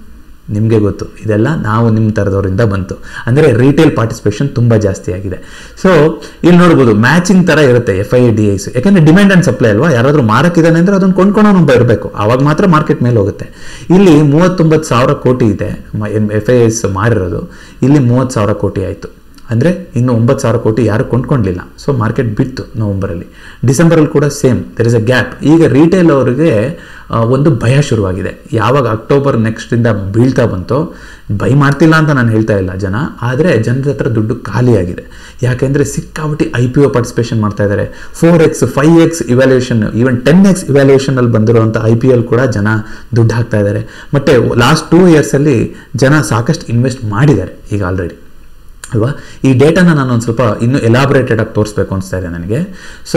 ನಿಮಗೆ ಗೊತ್ತು ಇದೆಲ್ಲ ನಾವು ನಿಮ್ಮ ಥರದವರಿಂದ ಬಂತು ಅಂದರೆ ರಿಟೇಲ್ ಪಾರ್ಟಿಸಿಪೇಷನ್ ತುಂಬ ಜಾಸ್ತಿ ಆಗಿದೆ ಸೊ ಇಲ್ಲಿ ನೋಡ್ಬೋದು ಮ್ಯಾಚಿಂಗ್ ಥರ ಇರುತ್ತೆ ಎಫ್ ಐ ಡಿ ಐಸ್ ಯಾಕಂದರೆ ಡಿಮ್ಯಾಂಡ್ ಆ್ಯಂಡ್ ಸಪ್ಲೈ ಅಲ್ವಾ ಯಾರಾದರೂ ಮಾರಕ್ಕಿದ್ದಾನೆ ಅಂದರೆ ಅದನ್ನು ಕೊಂಡ್ಕೊಳೋನೊಬ್ಬ ಇರಬೇಕು ಆವಾಗ ಮಾತ್ರ ಮಾರ್ಕೆಟ್ ಮೇಲೆ ಹೋಗುತ್ತೆ ಇಲ್ಲಿ ಮೂವತ್ತೊಂಬತ್ತು ಸಾವಿರ ಕೋಟಿ ಇದೆ ಎಫ್ ಐ ಎಸ್ ಮಾರಿರೋದು ಇಲ್ಲಿ ಮೂವತ್ತು ಸಾವಿರ ಕೋಟಿ ಆಯಿತು ಅಂದರೆ ಇನ್ನು ಒಂಬತ್ತು ಸಾವಿರ ಕೋಟಿ ಯಾರು ಕೊಂಡ್ಕೊಂಡಿಲ್ಲ ಸೊ ಮಾರ್ಕೆಟ್ ಬಿತ್ತು ನವಂಬರಲ್ಲಿ ಡಿಸೆಂಬರಲ್ಲಿ ಕೂಡ same there is a gap ಈಗ ರಿಟೇಲ್ ಅವರಿಗೆ ಆ, ಒಂದು ಭಯ ಶುರುವಾಗಿದೆ ಯಾವಾಗ ಅಕ್ಟೋಬರ್ ನೆಕ್ಸ್ಟಿಂದ ಬೀಳ್ತಾ ಬಂತೋ ಬೈ ಮಾಡ್ತಿಲ್ಲ ಅಂತ ನಾನು ಹೇಳ್ತಾ ಇಲ್ಲ ಜನ ಆದರೆ ಜನರ ಹತ್ರ ದುಡ್ಡು ಖಾಲಿಯಾಗಿದೆ ಯಾಕೆಂದರೆ ಸಿಕ್ಕಾಬಿಟ್ಟು ಐ ಪಿ ಒ ಪಾರ್ಟಿಸಿಪೇಷನ್ ಮಾಡ್ತಾ ಇದ್ದಾರೆ four X five X evaluation even ten X ಇವ್ಯಾಲ್ಯೂಯೇಷನಲ್ಲಿ ಬಂದಿರುವಂಥ ಐ ಪಿ ಎಲ್ ಕೂಡ ಜನ ದುಡ್ಡು ಹಾಕ್ತಾ ಇದ್ದಾರೆ ಮತ್ತು ಲಾಸ್ಟ್ ಟೂ ಇಯರ್ಸಲ್ಲಿ ಜನ ಸಾಕಷ್ಟು ಇನ್ವೆಸ್ಟ್ ಮಾಡಿದ್ದಾರೆ ಈಗ ಆಲ್ರೆಡಿ ಅಲ್ವಾ ಈ ಡೇಟಾನ ನಾನು ಒಂದು ಸ್ವಲ್ಪ ಇನ್ನೂ ಎಲಾಬ್ರೇಟೆಡ್ ಆಗಿ ತೋರಿಸ್ಬೇಕು ಅನಿಸ್ತಾ ಇದೆ ನನಗೆ ಸೊ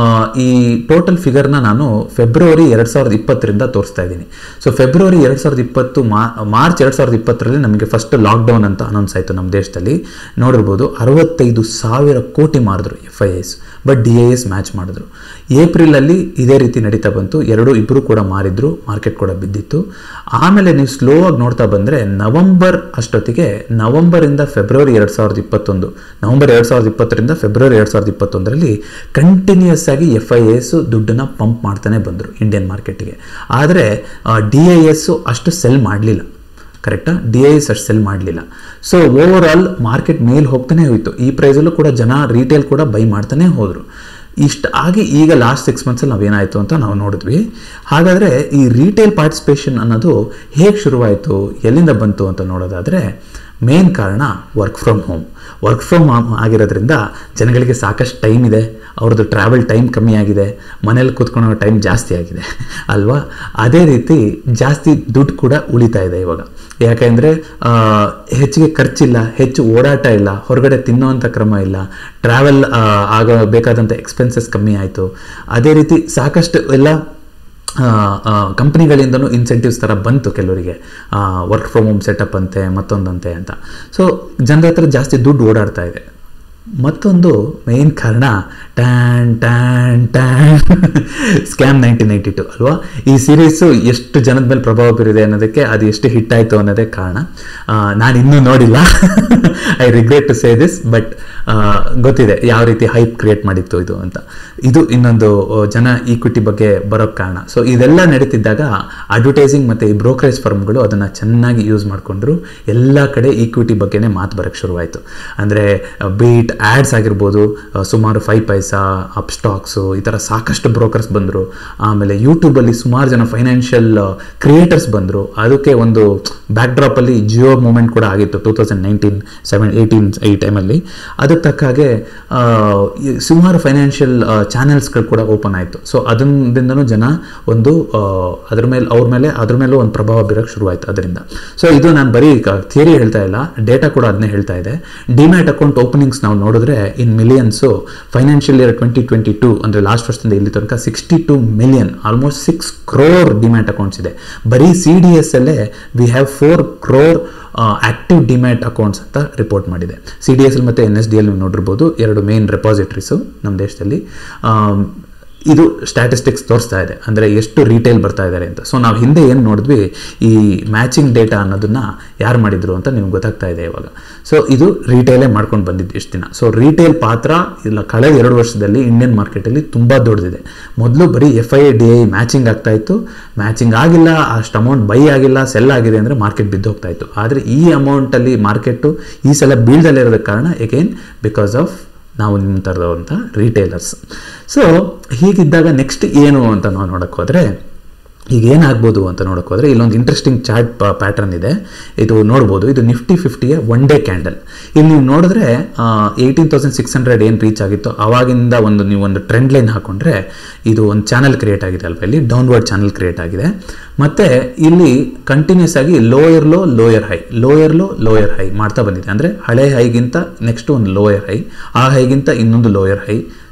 ಈ ಟೋಟಲ್ ಫಿಗರ್ನ ನಾನು ಫೆಬ್ರವರಿ ಎರಡು ಸಾವಿರದ ಇಪ್ಪತ್ತರಿಂದ ತೋರಿಸ್ತಾ ಇದ್ದೀನಿ ಸೊ ಫೆಬ್ರವರಿ ಎರಡು ಸಾವಿರದ ಇಪ್ಪತ್ತು ಮಾರ್ಚ್ ಎರಡು ಸಾವಿರದ ಇಪ್ಪತ್ತರಲ್ಲಿ ನಮಗೆ ಫಸ್ಟ್ ಲಾಕ್ಡೌನ್ ಅಂತ ಅನೌನ್ಸ್ ಆಯಿತು ನಮ್ಮ ದೇಶದಲ್ಲಿ ನೋಡಿರ್ಬೋದು ಅರವತ್ತೈದು ಸಾವಿರ ಕೋಟಿ ಮಾರಿದ್ರು F I S but D A S match ಮಾಡಿದ್ರು ಏಪ್ರಿಲಲ್ಲಿ ಇದೇ ರೀತಿ ನಡೀತಾ ಬಂತು ಎರಡು ಇಬ್ಬರು ಕೂಡ ಮಾರಿದ್ರು ಮಾರ್ಕೆಟ್ ಕೂಡ ಬಿದ್ದಿತ್ತು ಆಮೇಲೆ ನೀವು ಸ್ಲೋ ಆಗಿ ನೋಡ್ತಾ ಬಂದರೆ ನವಂಬರ್ ಅಷ್ಟೊತ್ತಿಗೆ ನವಂಬರಿಂದ ಫೆಬ್ರವರಿ ಎರಡು ಸಾವಿರದ ಇಪ್ಪತ್ತೊಂದು ನವಂಬರ್ ಎರಡು ಸಾವಿರದ ಇಪ್ಪತ್ತರಿಂದ ಫೆಬ್ರವರಿ ಎರಡು ಸಾವಿರದ ಇಪ್ಪತ್ತೊಂದರಲ್ಲಿ ಕಂಟಿನ್ಯೂಸ್ ಆಗಿ ಎಫ್ ಐ ಎಸ್ ದುಡ್ಡನ್ನು ಪಂಪ್ ಮಾಡ್ತಾನೆ ಬಂದರು ಇಂಡಿಯನ್ ಮಾರ್ಕೆಟ್ಗೆ ಆದರೆ ಡಿ ಐ ಎಸ್ ಅಷ್ಟು ಸೆಲ್ ಮಾಡಲಿಲ್ಲ ಕರೆಕ್ಟಾ ಡಿ ಐ ಎಸ್ ಅಷ್ಟು ಸೆಲ್ ಮಾಡಲಿಲ್ಲ ಸೊ ಓವರ್ ಆಲ್ ಮಾರ್ಕೆಟ್ ಮೇಲೆ ಹೋಗ್ತಾನೆ ಹೋಯಿತು ಈ ಪ್ರೈಸಲ್ಲೂ ಕೂಡ ಜನ ರಿಟೇಲ್ ಕೂಡ ಬೈ ಮಾಡ್ತಾನೆ ಹೋದರು ಇಷ್ಟ ಆಗಿ ಈಗ ಲಾಸ್ಟ್ ಸಿಕ್ಸ್ ಮಂತ್ಸಲ್ಲಿ ನಾವೇನಾಯಿತು ಅಂತ ನಾವು ನೋಡಿದ್ವಿ ಹಾಗಾದರೆ ಈ ರಿಟೇಲ್ ಪಾರ್ಟಿಸಿಪೇಷನ್ ಅನ್ನೋದು ಹೇಗೆ ಶುರುವಾಯಿತು ಎಲ್ಲಿಂದ ಬಂತು ಅಂತ ನೋಡೋದಾದರೆ ಮೇನ್ ಕಾರಣ work from home work from home ಆಗಿರೋದ್ರಿಂದ ಜನಗಳಿಗೆ ಸಾಕಷ್ಟು ಟೈಮ್ ಇದೆ ಅವ್ರದ್ದು ಟ್ರಾವೆಲ್ ಟೈಮ್ ಕಮ್ಮಿ ಆಗಿದೆ ಮನೇಲಿ ಕೂತ್ಕೊಳ್ಳೋ ಟೈಮ್ ಜಾಸ್ತಿ ಆಗಿದೆ ಅಲ್ವಾ ಅದೇ ರೀತಿ ಜಾಸ್ತಿ ದುಡ್ಡು ಕೂಡ ಉಳಿತಾ ಇದೆ ಇವಾಗ ಯಾಕೆಂದರೆ ಹೆಚ್ಚಿಗೆ ಖರ್ಚಿಲ್ಲ ಹೆಚ್ಚು ಓಡಾಟ ಇಲ್ಲ ಹೊರಗಡೆ ತಿನ್ನುವಂಥ ಕ್ರಮ ಇಲ್ಲ ಟ್ರಾವೆಲ್ ಆಗ ಬೇಕಾದಂಥ ಎಕ್ಸ್ಪೆನ್ಸಸ್ ಕಮ್ಮಿ ಆಯಿತು ಅದೇ ರೀತಿ ಸಾಕಷ್ಟು ಎಲ್ಲ ಕಂಪ್ನಿಗಳಿಂದನೂ ಇನ್ಸೆಂಟಿವ್ಸ್ ಥರ ಬಂತು ಕೆಲವರಿಗೆ ವರ್ಕ್ ಫ್ರಮ್ ಹೋಮ್ ಸೆಟಪ್ ಅಂತೆ ಮತ್ತೊಂದಂತೆ ಅಂತ ಸೊ ಜನರ ಹತ್ರ ಜಾಸ್ತಿ ದುಡ್ಡು ಓಡಾಡ್ತಾ ಇದೆ ಮತ್ತೊಂದು ಮೇನ್ ಕಾರಣ tan tan tan scam nineteen eighty two ಅಲ್ವಾ ಈ ಸೀರೀಸು ಎಷ್ಟು ಜನದ ಮೇಲೆ ಪ್ರಭಾವ ಬೀರಿದೆ ಅನ್ನೋದಕ್ಕೆ ಅದು ಎಷ್ಟು ಹಿಟ್ ಆಯಿತು ಅನ್ನೋದೇ ಕಾರಣ ನಾನು ಇನ್ನೂ ನೋಡಿಲ್ಲ I regret to say this but ಗೊತ್ತಿದೆ ಯಾವ ರೀತಿ ಹೈಪ್ ಕ್ರಿಯೇಟ್ ಮಾಡಿತ್ತು ಇದು ಅಂತ ಇದು ಇನ್ನೊಂದು ಜನ ಈಕ್ವಿಟಿ ಬಗ್ಗೆ ಬರೋಕ್ಕೆ ಕಾರಣ ಸೊ ಇದೆಲ್ಲ ನಡೀತಿದ್ದಾಗ ಅಡ್ವರ್ಟೈಸಿಂಗ್ ಮತ್ತು ಈ ಬ್ರೋಕರೇಜ್ ಫರ್ಮ್ಗಳು ಅದನ್ನು ಚೆನ್ನಾಗಿ ಯೂಸ್ ಮಾಡಿಕೊಂಡ್ರು ಎಲ್ಲ ಕಡೆ ಈಕ್ವಿಟಿ ಬಗ್ಗೆನೇ ಮಾತು ಬರೋಕ್ಕೆ ಶುರುವಾಯಿತು ಅಂದರೆ ಬೀಟ್ ಆ್ಯಡ್ಸ್ ಆಗಿರ್ಬೋದು ಸುಮಾರು ಫೈವ್ ಪೈಸಾ ಅಪ್ ಸ್ಟಾಕ್ಸು ಈ ಥರ ಸಾಕಷ್ಟು ಬ್ರೋಕರ್ಸ್ ಬಂದರು ಆಮೇಲೆ ಯೂಟ್ಯೂಬಲ್ಲಿ ಸುಮಾರು ಜನ ಫೈನಾನ್ಷಿಯಲ್ ಕ್ರಿಯೇಟರ್ಸ್ ಬಂದರು ಅದಕ್ಕೆ ಒಂದು ಬ್ಯಾಕ್ ಡ್ರಾಪಲ್ಲಿ ಜಿಯೋ ಮೂಮೆಂಟ್ ಕೂಡ ಆಗಿತ್ತು two thousand nineteen seven eighteen ಈ ಟೈಮಲ್ಲಿ ಅದಕ್ಕೆ ತಕ್ಕ ಹಾಗೆ ಸುಮಾರು ಫೈನಾನ್ಷಿಯಲ್ ಚಾನೆಲ್ಸ್ಗಳು ಕೂಡ ಓಪನ್ ಆಯಿತು ಸೊ ಅದರಿಂದನೂ ಜನ ಒಂದು ಅದ್ರ ಮೇಲೆ ಅವ್ರ ಮೇಲೆ ಅದ್ರ ಮೇಲೂ ಒಂದು ಪ್ರಭಾವ ಬೀರೋಕ್ಕೆ ಶುರುವಾಯಿತು ಅದರಿಂದ ಸೊ ಇದು ನಾನು ಬರೀ ಥಿಯರಿ ಹೇಳ್ತಾ ಇಲ್ಲ ಡೇಟಾ ಕೂಡ ಅದನ್ನೇ ಹೇಳ್ತಾ ಇದೆ ಡಿಮ್ಯಾಟ್ ಅಕೌಂಟ್ ಓಪನಿಂಗ್ಸ್ ನಾವು ನೋಡಿದ್ರೆ in millions financial year twenty twenty two ಅಂದರೆ ಲಾಸ್ಟ್ ವರ್ಷದಿಂದ ಇಲ್ಲಿ ತನಕ sixty two million almost six crore demat accounts ಇದೆ ಬರೀ ಸಿ ಡಿ ಎಸ್ ಅಲ್ಲೇ we have four crore active demat accounts ಅಂತ ರಿಪೋರ್ಟ್ ಮಾಡಿದೆ ಸಿ ಡಿ ಎಸ್ ಎಲ್ ಮತ್ತು ಎನ್ ಎಸ್ ಡಿ ಎಲ್ ನೀವು ನೋಡಿರ್ಬೋದು ಎರಡು ಮೇನ್ ರೆಪಾಸಿಟ್ರೀಸು ನಮ್ಮ ದೇಶದಲ್ಲಿ ಇದು ಸ್ಟ್ಯಾಟಿಸ್ಟಿಕ್ಸ್ ತೋರಿಸ್ತಾ ಇದೆ ಅಂದರೆ ಎಷ್ಟು ರಿಟೇಲ್ ಬರ್ತಾ ಇದ್ದಾರೆ ಅಂತ ಸೊ ನಾವು ಹಿಂದೆ ಏನು ನೋಡಿದ್ವಿ ಈ ಮ್ಯಾಚಿಂಗ್ ಡೇಟಾ ಅನ್ನೋದನ್ನ ಯಾರು ಮಾಡಿದ್ರು ಅಂತ ನಿಮ್ಗೆ ಗೊತ್ತಾಗ್ತಾ ಇದೆ ಇವಾಗ ಸೊ ಇದು ರಿಟೇಲೇ ಮಾಡ್ಕೊಂಡು ಬಂದಿದ್ದು ಇಷ್ಟು ದಿನ ಸೊ ರಿಟೇಲ್ ಪಾತ್ರ ಇಲ್ಲ ಕಳೆದ ಎರಡು ವರ್ಷದಲ್ಲಿ ಇಂಡಿಯನ್ ಮಾರ್ಕೆಟಲ್ಲಿ ತುಂಬ ದೊಡ್ಡದಿದೆ ಮೊದಲು ಬರೀ F I D I matching ಆಗ್ತಾ ಇತ್ತು ಮ್ಯಾಚಿಂಗ್ ಆಗಿಲ್ಲ ಅಷ್ಟು ಅಮೌಂಟ್ ಬೈ ಆಗಿಲ್ಲ ಸೆಲ್ ಆಗಿದೆ ಅಂದರೆ ಮಾರ್ಕೆಟ್ ಬಿದ್ದು ಹೋಗ್ತಾ ಇತ್ತು ಆದರೆ ಈ ಅಮೌಂಟಲ್ಲಿ ಮಾರ್ಕೆಟು ಈ ಸಲ ಬೀಳ್ದಲ್ಲೇ ಇರೋದಕ್ಕೆ ಕಾರಣ ಎಗೇನ್ ಬಿಕಾಸ್ ಆಫ್ ನಾವು ನಿಮ್ಮ ಥರದಂಥ ರಿಟೇಲರ್ಸ್ ಸೊ ಹೀಗಿದ್ದಾಗ ನೆಕ್ಸ್ಟ್ ಏನು ಅಂತ ನಾವು ನೋಡೋಕ್ಕೆ ಹೋದರೆ ಈಗ ಏನಾಗ್ಬೋದು ಅಂತ ನೋಡೋಕೆ ಹೋದರೆ ಇಲ್ಲೊಂದು ಇಂಟ್ರೆಸ್ಟಿಂಗ್ ಚಾರ್ಟ್ ಪ್ಯಾಟರ್ನ್ ಇದೆ ಇದು ನೋಡ್ಬೋದು ಇದು ನಿಫ್ಟಿ ಫಿಫ್ಟಿಯ ಒನ್ ಡೇ ಕ್ಯಾಂಡಲ್ ಇಲ್ಲಿ ನೀವು ನೋಡಿದ್ರೆ ಏಯ್ಟೀನ್ ತೌಸಂಡ್ ಸಿಕ್ಸ್ ಹಂಡ್ರೆಡ್ ಏನು ರೀಚ್ ಆಗಿತ್ತು ಆವಾಗಿಂದ ಒಂದು ನೀವು ಒಂದು ಟ್ರೆಂಡ್ ಲೈನ್ ಹಾಕೊಂಡ್ರೆ ಇದು ಒಂದು ಚಾನಲ್ ಕ್ರಿಯೇಟ್ ಆಗಿದೆ ಅಲ್ವಾ ಇಲ್ಲಿ ಡೌನ್ವರ್ಡ್ ಚಾನಲ್ ಕ್ರಿಯೇಟ್ ಆಗಿದೆ ಮತ್ತು ಇಲ್ಲಿ ಕಂಟಿನ್ಯೂಸ್ ಆಗಿ lower low lower high lower low lower high ಮಾಡ್ತಾ ಬಂದಿದೆ ಅಂದರೆ ಹಳೆ ಹೈಗಿಂತ ನೆಕ್ಸ್ಟ್ ಒಂದು ಲೋಯರ್ ಹೈ ಆ ಹೈಗಿಂತ ಇನ್ನೊಂದು ಲೋಯರ್ ಹೈ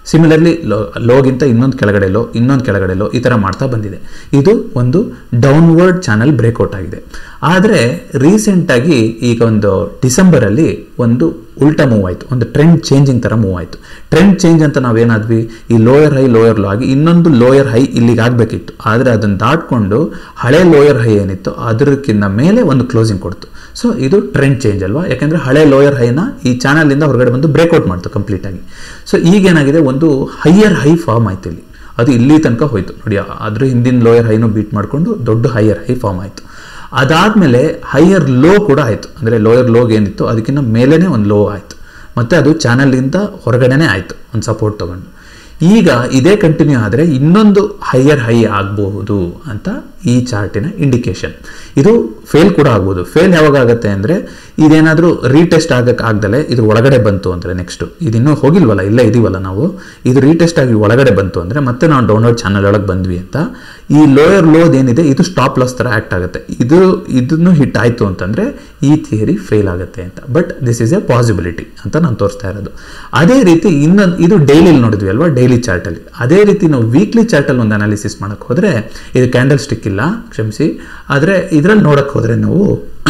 ಸಿಮಿಲರ್ಲಿ ಲೋ ಲೋಗಿಂತ ಇನ್ನೊಂದು ಕೆಳಗಡೆ ಲೋ ಇನ್ನೊಂದು ಕೆಳಗಡೆ ಲೋ ಈ ಥರ ಮಾಡ್ತಾ ಬಂದಿದೆ ಇದು ಒಂದು ಡೌನ್ವರ್ಡ್ ಚಾನಲ್ ಬ್ರೇಕ್ಔಟ್ ಆಗಿದೆ ಆದರೆ ರೀಸೆಂಟಾಗಿ ಈಗ ಒಂದು ಡಿಸೆಂಬರಲ್ಲಿ ಒಂದು ಉಲ್ಟಾ ಮೂವ್ ಆಯಿತು ಒಂದು ಟ್ರೆಂಡ್ ಚೇಂಜಿಂಗ್ ಥರ ಮೂವ್ ಆಯಿತು ಟ್ರೆಂಡ್ ಚೇಂಜ್ ಅಂತ ನಾವೇನಾದ್ವಿ ಈ ಲೋಯರ್ ಹೈ ಲೋಯರ್ ಲೋ ಆಗಿ ಇನ್ನೊಂದು ಲೋಯರ್ ಹೈ ಇಲ್ಲಿಗೆ ಆಗಬೇಕಿತ್ತು ಆದರೆ ಅದನ್ನು ದಾಟ್ಕೊಂಡು ಹಳೆ ಲೋಯರ್ ಹೈ ಏನಿತ್ತು ಅದಕ್ಕಿಂತ ಮೇಲೆ ಒಂದು ಕ್ಲೋಸಿಂಗ್ ಕೊಡ್ತು ಸೊ ಇದು ಟ್ರೆಂಡ್ ಚೇಂಜ್ ಅಲ್ವಾ ಯಾಕೆಂದರೆ ಹಳೆ ಲೋಯರ್ ಹೈನ ಈ ಚಾನಲಿಂದ ಹೊರಗಡೆ ಬಂದು ಬ್ರೇಕ್ಔಟ್ ಮಾಡ್ತು ಕಂಪ್ಲೀಟಾಗಿ ಸೊ ಈಗೇನಾಗಿದೆ ಒಂದು ಹೈಯರ್ ಹೈ ಫಾರ್ಮ್ ಆಯ್ತು ಇಲ್ಲಿ ಅದು ಇಲ್ಲಿ ತನಕ ಹೋಯ್ತು ನೋಡಿ ಅದ್ರ ಹಿಂದಿನ ಲೋಯರ್ ಹೈನು ಬೀಟ್ ಮಾಡಿಕೊಂಡು ದೊಡ್ಡ ಹೈಯರ್ ಹೈ ಫಾರ್ಮ್ ಆಯಿತು ಅದಾದಮೇಲೆ ಹೈಯರ್ ಲೋ ಕೂಡ ಆಯಿತು ಅಂದರೆ ಲೋಯರ್ ಲೋಗ್ ಏನಿತ್ತು ಅದಕ್ಕಿಂತ ಮೇಲೇ ಒಂದು ಲೋ ಆಯಿತು ಮತ್ತು ಅದು ಚಾನಲಿಂದ ಹೊರಗಡೆನೇ ಆಯಿತು ಒಂದು ಸಪೋರ್ಟ್ ತೊಗೊಂಡು ಈಗ ಇದೇ ಕಂಟಿನ್ಯೂ ಆದರೆ ಇನ್ನೊಂದು ಹೈಯರ್ ಹೈ ಆಗಬಹುದು ಅಂತ ಈ ಚಾರ್ಟಿನ ಇಂಡಿಕೇಶನ್ ಇದು ಫೇಲ್ ಕೂಡ ಆಗ್ಬೋದು ಫೇಲ್ ಯಾವಾಗ ಆಗುತ್ತೆ ಅಂದರೆ ಇದೇನಾದರೂ ರೀಟೆಸ್ಟ್ ಆಗಕ್ಕೆ ಆಗ್ದಲೆ ಇದು ಒಳಗಡೆ ಬಂತು ಅಂದರೆ ನೆಕ್ಸ್ಟು ಇದಿನ್ನೂ ಹೋಗಿಲ್ವಲ್ಲ ಇಲ್ಲೇ ಇದೀವಲ್ಲ ನಾವು ಇದು ರೀಟೆಸ್ಟ್ ಆಗಿ ಒಳಗಡೆ ಬಂತು ಅಂದರೆ ಮತ್ತೆ ನಾವು ಡೌನ್ಲೋಡ್ ಚಾನಲ್ ಒಳಗೆ ಬಂದ್ವಿ ಅಂತ ಈ ಲೋಯರ್ ಲೋದ್ ಏನಿದೆ ಇದು ಸ್ಟಾಪ್ ಲಾಸ್ ಥರ ಆ್ಯಕ್ಟ್ ಆಗುತ್ತೆ ಇದು ಇದನ್ನು ಹಿಟ್ ಆಯಿತು ಅಂತಂದರೆ ಈ ಥಿಯರಿ ಫೇಲ್ ಆಗುತ್ತೆ ಅಂತ but this is a possibility ಅಂತ ನಾನು ತೋರಿಸ್ತಾ ಇರೋದು ಅದೇ ರೀತಿ ಇನ್ನೊಂದು ಇದು ಡೈಲಿ ನೋಡಿದ್ವಿ ಅಲ್ವಾ ಡೈಲಿ ಚಾರ್ಟಲ್ಲಿ ಅದೇ ರೀತಿ ನಾವು ವೀಕ್ಲಿ ಚಾರ್ಟಲ್ಲಿ ಒಂದು ಅನಾಲಿಸಿಸ್ ಮಾಡೋಕ್ಕೆ ಹೋದರೆ ಇದು ಕ್ಯಾಂಡಲ್ ಸ್ಟಿಕ್ ಇಲ್ಲ ಕ್ಷಮಿಸಿ ಆದರೆ ಇದರಲ್ಲಿ ನೋಡೋಕ್ಕೆ ಹೋದರೆ ನಾವು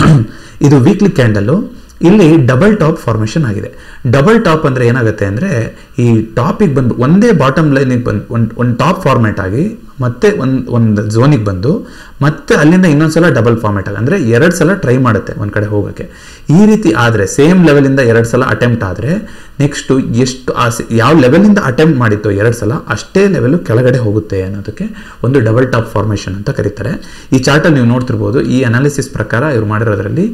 ಇದು ವೀಕ್ಲಿ ಕ್ಯಾಂಡಲ್ಲು ಇಲ್ಲಿ ಡಬಲ್ ಟಾಪ್ ಫಾರ್ಮೇಷನ್ ಆಗಿದೆ ಡಬಲ್ ಟಾಪ್ ಅಂದರೆ ಏನಾಗುತ್ತೆ ಅಂದರೆ ಈ ಟಾಪಿಗೆ ಬಂದು ಒಂದೇ ಬಾಟಮ್ ಲೈನಿಗೆ ಬಂದು ಒಂದು ಒಂದು ಟಾಪ್ ಫಾರ್ಮ್ಯಾಟ್ ಆಗಿ ಮತ್ತೆ ಒಂದು ಒಂದು ಝೋನಿಗೆ ಬಂದು ಮತ್ತೆ ಅಲ್ಲಿಂದ ಇನ್ನೊಂದು ಸಲ ಡಬಲ್ ಫಾರ್ಮ್ಯಾಟ್ ಆಗಿ ಅಂದರೆ ಎರಡು ಸಲ ಟ್ರೈ ಮಾಡುತ್ತೆ ಒಂದು ಕಡೆ ಹೋಗೋಕ್ಕೆ ಈ ರೀತಿ ಆದರೆ ಸೇಮ್ ಲೆವೆಲಿಂದ ಎರಡು ಸಲ ಅಟೆಂಪ್ಟ್ ಆದರೆ ನೆಕ್ಸ್ಟು ಎಷ್ಟು ಆ ಯಾವ ಲೆವೆಲಿಂದ ಅಟೆಂಪ್ಟ್ ಮಾಡಿತ್ತು ಎರಡು ಸಲ ಅಷ್ಟೇ ಲೆವೆಲು ಕೆಳಗಡೆ ಹೋಗುತ್ತೆ ಅನ್ನೋದಕ್ಕೆ ಒಂದು ಡಬಲ್ ಟಾಪ್ ಫಾರ್ಮೇಷನ್ ಅಂತ ಕರೀತಾರೆ ಈ ಚಾರ್ಟಲ್ಲಿ ನೀವು ನೋಡ್ತಿರ್ಬೋದು ಈ ಅನಾಲಿಸಿಸ್ ಪ್ರಕಾರ ಇವ್ರು ಮಾಡಿರೋದ್ರಲ್ಲಿ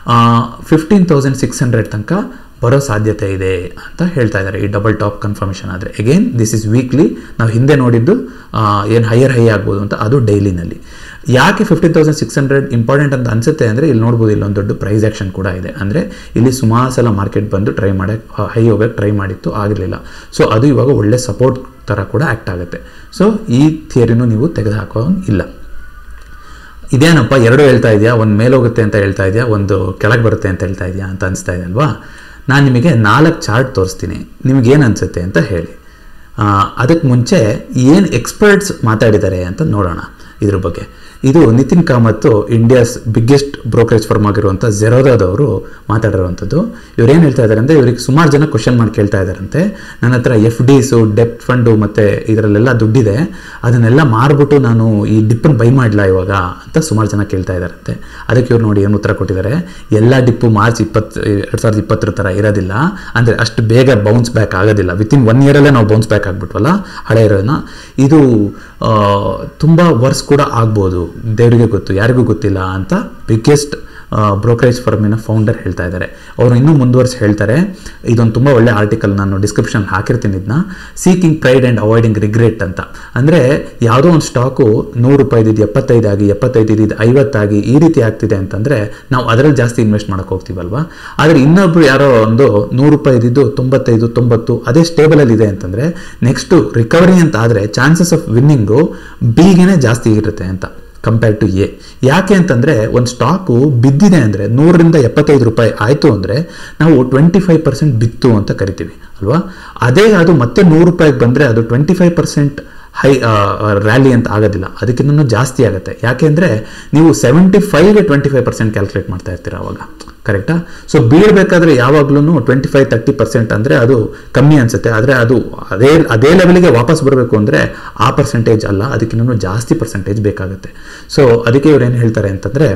ಫಿಫ್ಟೀನ್ ತೌಸಂಡ್ ಸಿಕ್ಸ್ ಹಂಡ್ರೆಡ್ ತನಕ ಬರೋ ಸಾಧ್ಯತೆ ಇದೆ ಅಂತ ಹೇಳ್ತಾ ಇದ್ದಾರೆ ಈ ಡಬಲ್ ಟಾಪ್ ಕನ್ಫರ್ಮೇಷನ್ ಆದರೆ ಅಗೇನ್ ದಿಸ್ ಇಸ್ ವೀಕ್ಲಿ ನಾವು ಹಿಂದೆ ನೋಡಿದ್ದು ಏನು ಹೈಯರ್ ಹೈ ಆಗ್ಬೋದು ಅಂತ ಅದು ಡೈಲಿನಲ್ಲಿ ಯಾಕೆ fifteen thousand six hundred important ಅಂತ ಅನ್ಸುತ್ತೆ ಅಂದರೆ ಇಲ್ಲಿ ನೋಡ್ಬೋದು ಇಲ್ಲೊಂದು ದೊಡ್ಡ ಪ್ರೈಸ್ ಆ್ಯಕ್ಷನ್ ಕೂಡ ಇದೆ ಅಂದರೆ ಇಲ್ಲಿ ಸುಮಾರು ಸಲ ಮಾರ್ಕೆಟ್ ಬಂದು ಟ್ರೈ ಮಾಡೋಕ್ಕೆ ಹೈ ಹೋಗೋಕ್ಕೆ ಟ್ರೈ ಮಾಡಿತ್ತು ಆಗಿರಲಿಲ್ಲ ಸೊ ಅದು ಇವಾಗ ಒಳ್ಳೆ ಸಪೋರ್ಟ್ ಥರ ಕೂಡ ಆ್ಯಕ್ಟ್ ಆಗುತ್ತೆ ಸೊ ಈ ಥಿಯರಿನೂ ನೀವು ತೆಗೆದುಹಾಕೋ ಇಲ್ಲ ಇದೇನಪ್ಪ ಎರಡು ಹೇಳ್ತಾ ಇದೆಯಾ ಒಂದು ಮೇಲೋಗುತ್ತೆ ಅಂತ ಹೇಳ್ತಾ ಇದೆಯಾ ಒಂದು ಕೆಳಗೆ ಬರುತ್ತೆ ಅಂತ ಹೇಳ್ತಾ ಇದೆಯಾ ಅಂತ ಅನಿಸ್ತಾ ಇದೆ ಅಲ್ವಾ ನಾನು ನಿಮಗೆ ನಾಲ್ಕು ಚಾರ್ಟ್ ತೋರಿಸ್ತೀನಿ ನಿಮಗೇನು ಅನಿಸುತ್ತೆ ಅಂತ ಹೇಳಿ ಅದಕ್ಕೆ ಮುಂಚೆ ಏನು ಎಕ್ಸ್ಪರ್ಟ್ಸ್ ಮಾತಾಡಿದ್ದಾರೆ ಅಂತ ನೋಡೋಣ ಇದ್ರ ಬಗ್ಗೆ ಇದು Nitin Kamath India's biggest brokerage firm ಆಗಿರುವಂಥ ಜೆರೋದಾದವರು ಮಾತಾಡಿರುವಂಥದ್ದು ಇವ್ರು ಏನು ಹೇಳ್ತಾ ಇದ್ದಾರೆ ಅಂದರೆ ಇವ್ರಿಗೆ ಸುಮಾರು ಜನ ಕ್ವಶನ್ ಮಾಡಿ ಕೇಳ್ತಾ ಇದ್ದಾರಂತೆ ನನ್ನ ಹತ್ರ ಎಫ್ ಡಿಸು ಡೆಪ್ ಫಂಡು ಮತ್ತು ಇದರಲ್ಲೆಲ್ಲ ದುಡ್ಡಿದೆ ಅದನ್ನೆಲ್ಲ ಮಾರ್ಬಿಟ್ಟು ನಾನು ಈ ಡಿಪ್ಪನ್ನು ಬೈ ಮಾಡಲ ಇವಾಗ ಅಂತ ಸುಮಾರು ಜನ ಕೇಳ್ತಾ ಇದ್ದಾರಂತೆ ಅದಕ್ಕೆ ಇವ್ರು ನೋಡಿ ಏನು ಉತ್ತರ ಕೊಟ್ಟಿದ್ದಾರೆ ಎಲ್ಲ ಡಿಪ್ಪು ಮಾರ್ಚ್ ಇಪ್ಪತ್ತು ಎರಡು ಸಾವಿರದ ಇಪ್ಪತ್ತರ ಥರ ಇರೋದಿಲ್ಲ ಅಂದರೆ ಅಷ್ಟು ಬೇಗ ಬೌನ್ಸ್ ಬ್ಯಾಕ್ ಆಗೋದಿಲ್ಲ ವಿತಿನ್ ಒನ್ ಇಯರಲ್ಲೇ ನಾವು ಬೌನ್ಸ್ ಬ್ಯಾಕ್ ಆಗಿಬಿಟ್ವಲ್ಲ ಹಳೆ ಇರೋದನ್ನ ಇದು ತುಂಬ ವರ್ಸ್ ಕೂಡ ಆಗ್ಬೋದು ದೇವರಿಗೆ ಗೊತ್ತು ಯಾರಿಗೂ ಗೊತ್ತಿಲ್ಲ ಅಂತ ಬಿಗ್ಗೆಸ್ಟ್ ಬ್ರೋಕರೇಜ್ ಫರ್ಮಿನ ಫೌಂಡರ್ ಹೇಳ್ತಾ ಇದ್ದಾರೆ ಅವರು ಇನ್ನೂ ಮುಂದುವರಿಸಿ ಹೇಳ್ತಾರೆ ಇದೊಂದು ತುಂಬ ಒಳ್ಳೆ ಆರ್ಟಿಕಲ್ ನಾನು ಡಿಸ್ಕ್ರಿಪ್ಷನ್ ಹಾಕಿರ್ತೀನಿ ಇದನ್ನ seeking pride and avoiding regret ಅಂತ ಅಂದರೆ ಯಾವುದೋ ಒಂದು ಸ್ಟಾಕು ನೂರು ರೂಪಾಯಿದ್ದು ಎಪ್ಪತ್ತೈದು ಆಗಿ ಎಪ್ಪತ್ತೈದು ಇದ್ದಿದ್ದು ಐವತ್ತಾಗಿ ಈ ರೀತಿ ಆಗ್ತಿದೆ ಅಂತಂದರೆ ನಾವು ಅದರಲ್ಲಿ ಜಾಸ್ತಿ ಇನ್ವೆಸ್ಟ್ ಮಾಡೋಕೆ ಹೋಗ್ತೀವಲ್ವಾ ಆದರೆ ಇನ್ನೊಬ್ರು ಯಾರೋ ಒಂದು ನೂರು ರೂಪಾಯಿ ಇದ್ದಿದ್ದು ತೊಂಬತ್ತೈದು ತೊಂಬತ್ತು ಅದೇ ಸ್ಟೇಬಲಲ್ಲಿ ಇದೆ ಅಂತಂದರೆ ನೆಕ್ಸ್ಟು ರಿಕವರಿ ಅಂತ ಆದರೆ ಚಾನ್ಸಸ್ ಆಫ್ ವಿನ್ನಿಂಗು ಬಿಗೇನೆ ಜಾಸ್ತಿ ಇರುತ್ತೆ ಅಂತ ಕಂಪೇರ್ ಟು ಎ ಯಾಕೆ ಅಂತಂದರೆ ಒಂದು ಸ್ಟಾಕು ಬಿದ್ದಿದೆ ಅಂದರೆ ನೂರರಿಂದ ಎಪ್ಪತ್ತೈದು ರೂಪಾಯಿ ಆಯಿತು ಅಂದರೆ ನಾವು ಟ್ವೆಂಟಿ ಫೈವ್ ಪರ್ಸೆಂಟ್ ಬಿತ್ತು ಅಂತ ಕರಿತೀವಿ ಅಲ್ವಾ ಅದೇ ಅದು ಮತ್ತೆ ನೂರು ರೂಪಾಯಿಗೆ ಬಂದರೆ ಅದು twenty five percent high rally ಅಂತ ಆಗೋದಿಲ್ಲ ಅದಕ್ಕಿಂತ ಜಾಸ್ತಿ ಆಗುತ್ತೆ ಯಾಕೆಂದರೆ ನೀವು ಸೆವೆಂಟಿ ಫೈವ್ಗೆ ಟ್ವೆಂಟಿ ಫೈವ್ ಪರ್ಸೆಂಟ್ ಕ್ಯಾಲ್ಕುಲೇಟ್ ಮಾಡ್ತಾ ಇರ್ತೀರ ಅವಾಗ ಕರೆಕ್ಟಾ ಸೊ ಬೀಳಬೇಕಾದ್ರೆ ಯಾವಾಗಲೂ ಟ್ವೆಂಟಿ ಫೈವ್ ತರ್ಟಿ ಪರ್ಸೆಂಟ್ ಅಂದರೆ ಅದು ಕಮ್ಮಿ ಅನಿಸುತ್ತೆ ಆದರೆ ಅದು ಅದೇ ಅದೇ ಲೆವೆಲ್ಗೆ ವಾಪಸ್ ಬರಬೇಕು ಅಂದರೆ ಆ ಪರ್ಸೆಂಟೇಜ್ ಅಲ್ಲ ಅದಕ್ಕಿಂತ ಜಾಸ್ತಿ ಪರ್ಸೆಂಟೇಜ್ ಬೇಕಾಗುತ್ತೆ ಸೊ ಅದಕ್ಕೆ ಇವ್ರು ಏನು ಹೇಳ್ತಾರೆ ಅಂತಂದರೆ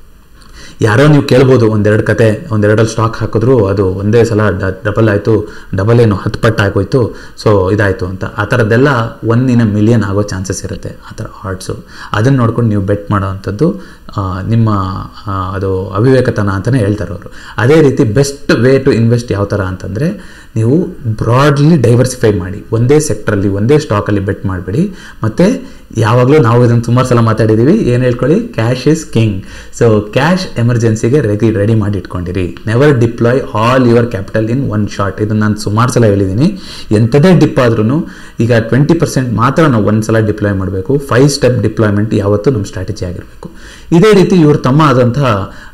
ಯಾರೋ ನೀವು ಕೇಳ್ಬೋದು ಒಂದೆರಡು ಕತೆ ಒಂದೆರಡಲ್ಲಿ ಸ್ಟಾಕ್ ಹಾಕಿದ್ರು ಅದು ಒಂದೇ ಸಲ ಡಬಲ್ ಆಯಿತು ಡಬಲ್ ಏನು ಹತ್ತು ಪಟ್ಟು ಆಗೋಯ್ತು ಸೊ ಇದಾಯಿತು ಅಂತ ಆ ಥರದ್ದೆಲ್ಲ ಒನ್ ಇನ್ ಅ ಮಿಲಿಯನ್ ಆಗೋ ಚಾನ್ಸಸ್ ಇರುತ್ತೆ ಆ ಥರ ಹಾರ್ಟ್ಸು ಅದನ್ನು ನೋಡ್ಕೊಂಡು ನೀವು ಬೆಟ್ ಮಾಡೋ ಅಂಥದ್ದು ನಿಮ್ಮ ಅದು ಅವಿವೇಕತನ ಅಂತಲೇ ಹೇಳ್ತಾರೆ ಅವರು ಅದೇ ರೀತಿ ಬೆಸ್ಟ್ ವೇ ಟು ಇನ್ವೆಸ್ಟ್ ಯಾವ ಥರ ಅಂತಂದರೆ ನೀವು ಬ್ರಾಡ್ಲಿ ಡೈವರ್ಸಿಫೈ ಮಾಡಿ ಒಂದೇ ಸೆಕ್ಟ್ರಲ್ಲಿ ಒಂದೇ ಸ್ಟಾಕಲ್ಲಿ ಬೆಟ್ ಮಾಡಬೇಡಿ ಮತ್ತು ಯಾವಾಗಲೂ ನಾವು ಇದನ್ನು ಸುಮಾರು ಸಲ ಮಾತಾಡಿದ್ದೀವಿ ಏನು ಹೇಳ್ಕೊಳ್ಳಿ cash is king so cash ಎಮರ್ಜೆನ್ಸಿಗೆ ರೆಡಿ ರೆಡಿ ಮಾಡಿ ಇಟ್ಕೊಂಡಿರಿ never deploy all your capital in one shot ಇದನ್ನು ನಾನು ಸುಮಾರು ಸಲ ಹೇಳಿದ್ದೀನಿ ಎಂಥದೇ ಡಿಪ್ ಆದ್ರೂ ಈಗ ಟ್ವೆಂಟಿ ಪರ್ಸೆಂಟ್ ಮಾತ್ರ ನಾವು ಒಂದು ಸಲ ಡಿಪ್ಲಾಯ್ ಮಾಡಬೇಕು ಫೈವ್ ಸ್ಟೆಪ್ ಡಿಪ್ಲಾಯ್ಮೆಂಟ್ ಯಾವತ್ತೂ ನಮ್ಮ ಸ್ಟ್ರಾಟಜಿ ಆಗಿರಬೇಕು ಇದೇ ರೀತಿ ಇವ್ರ ತಮ್ಮ ಆದಂತಹ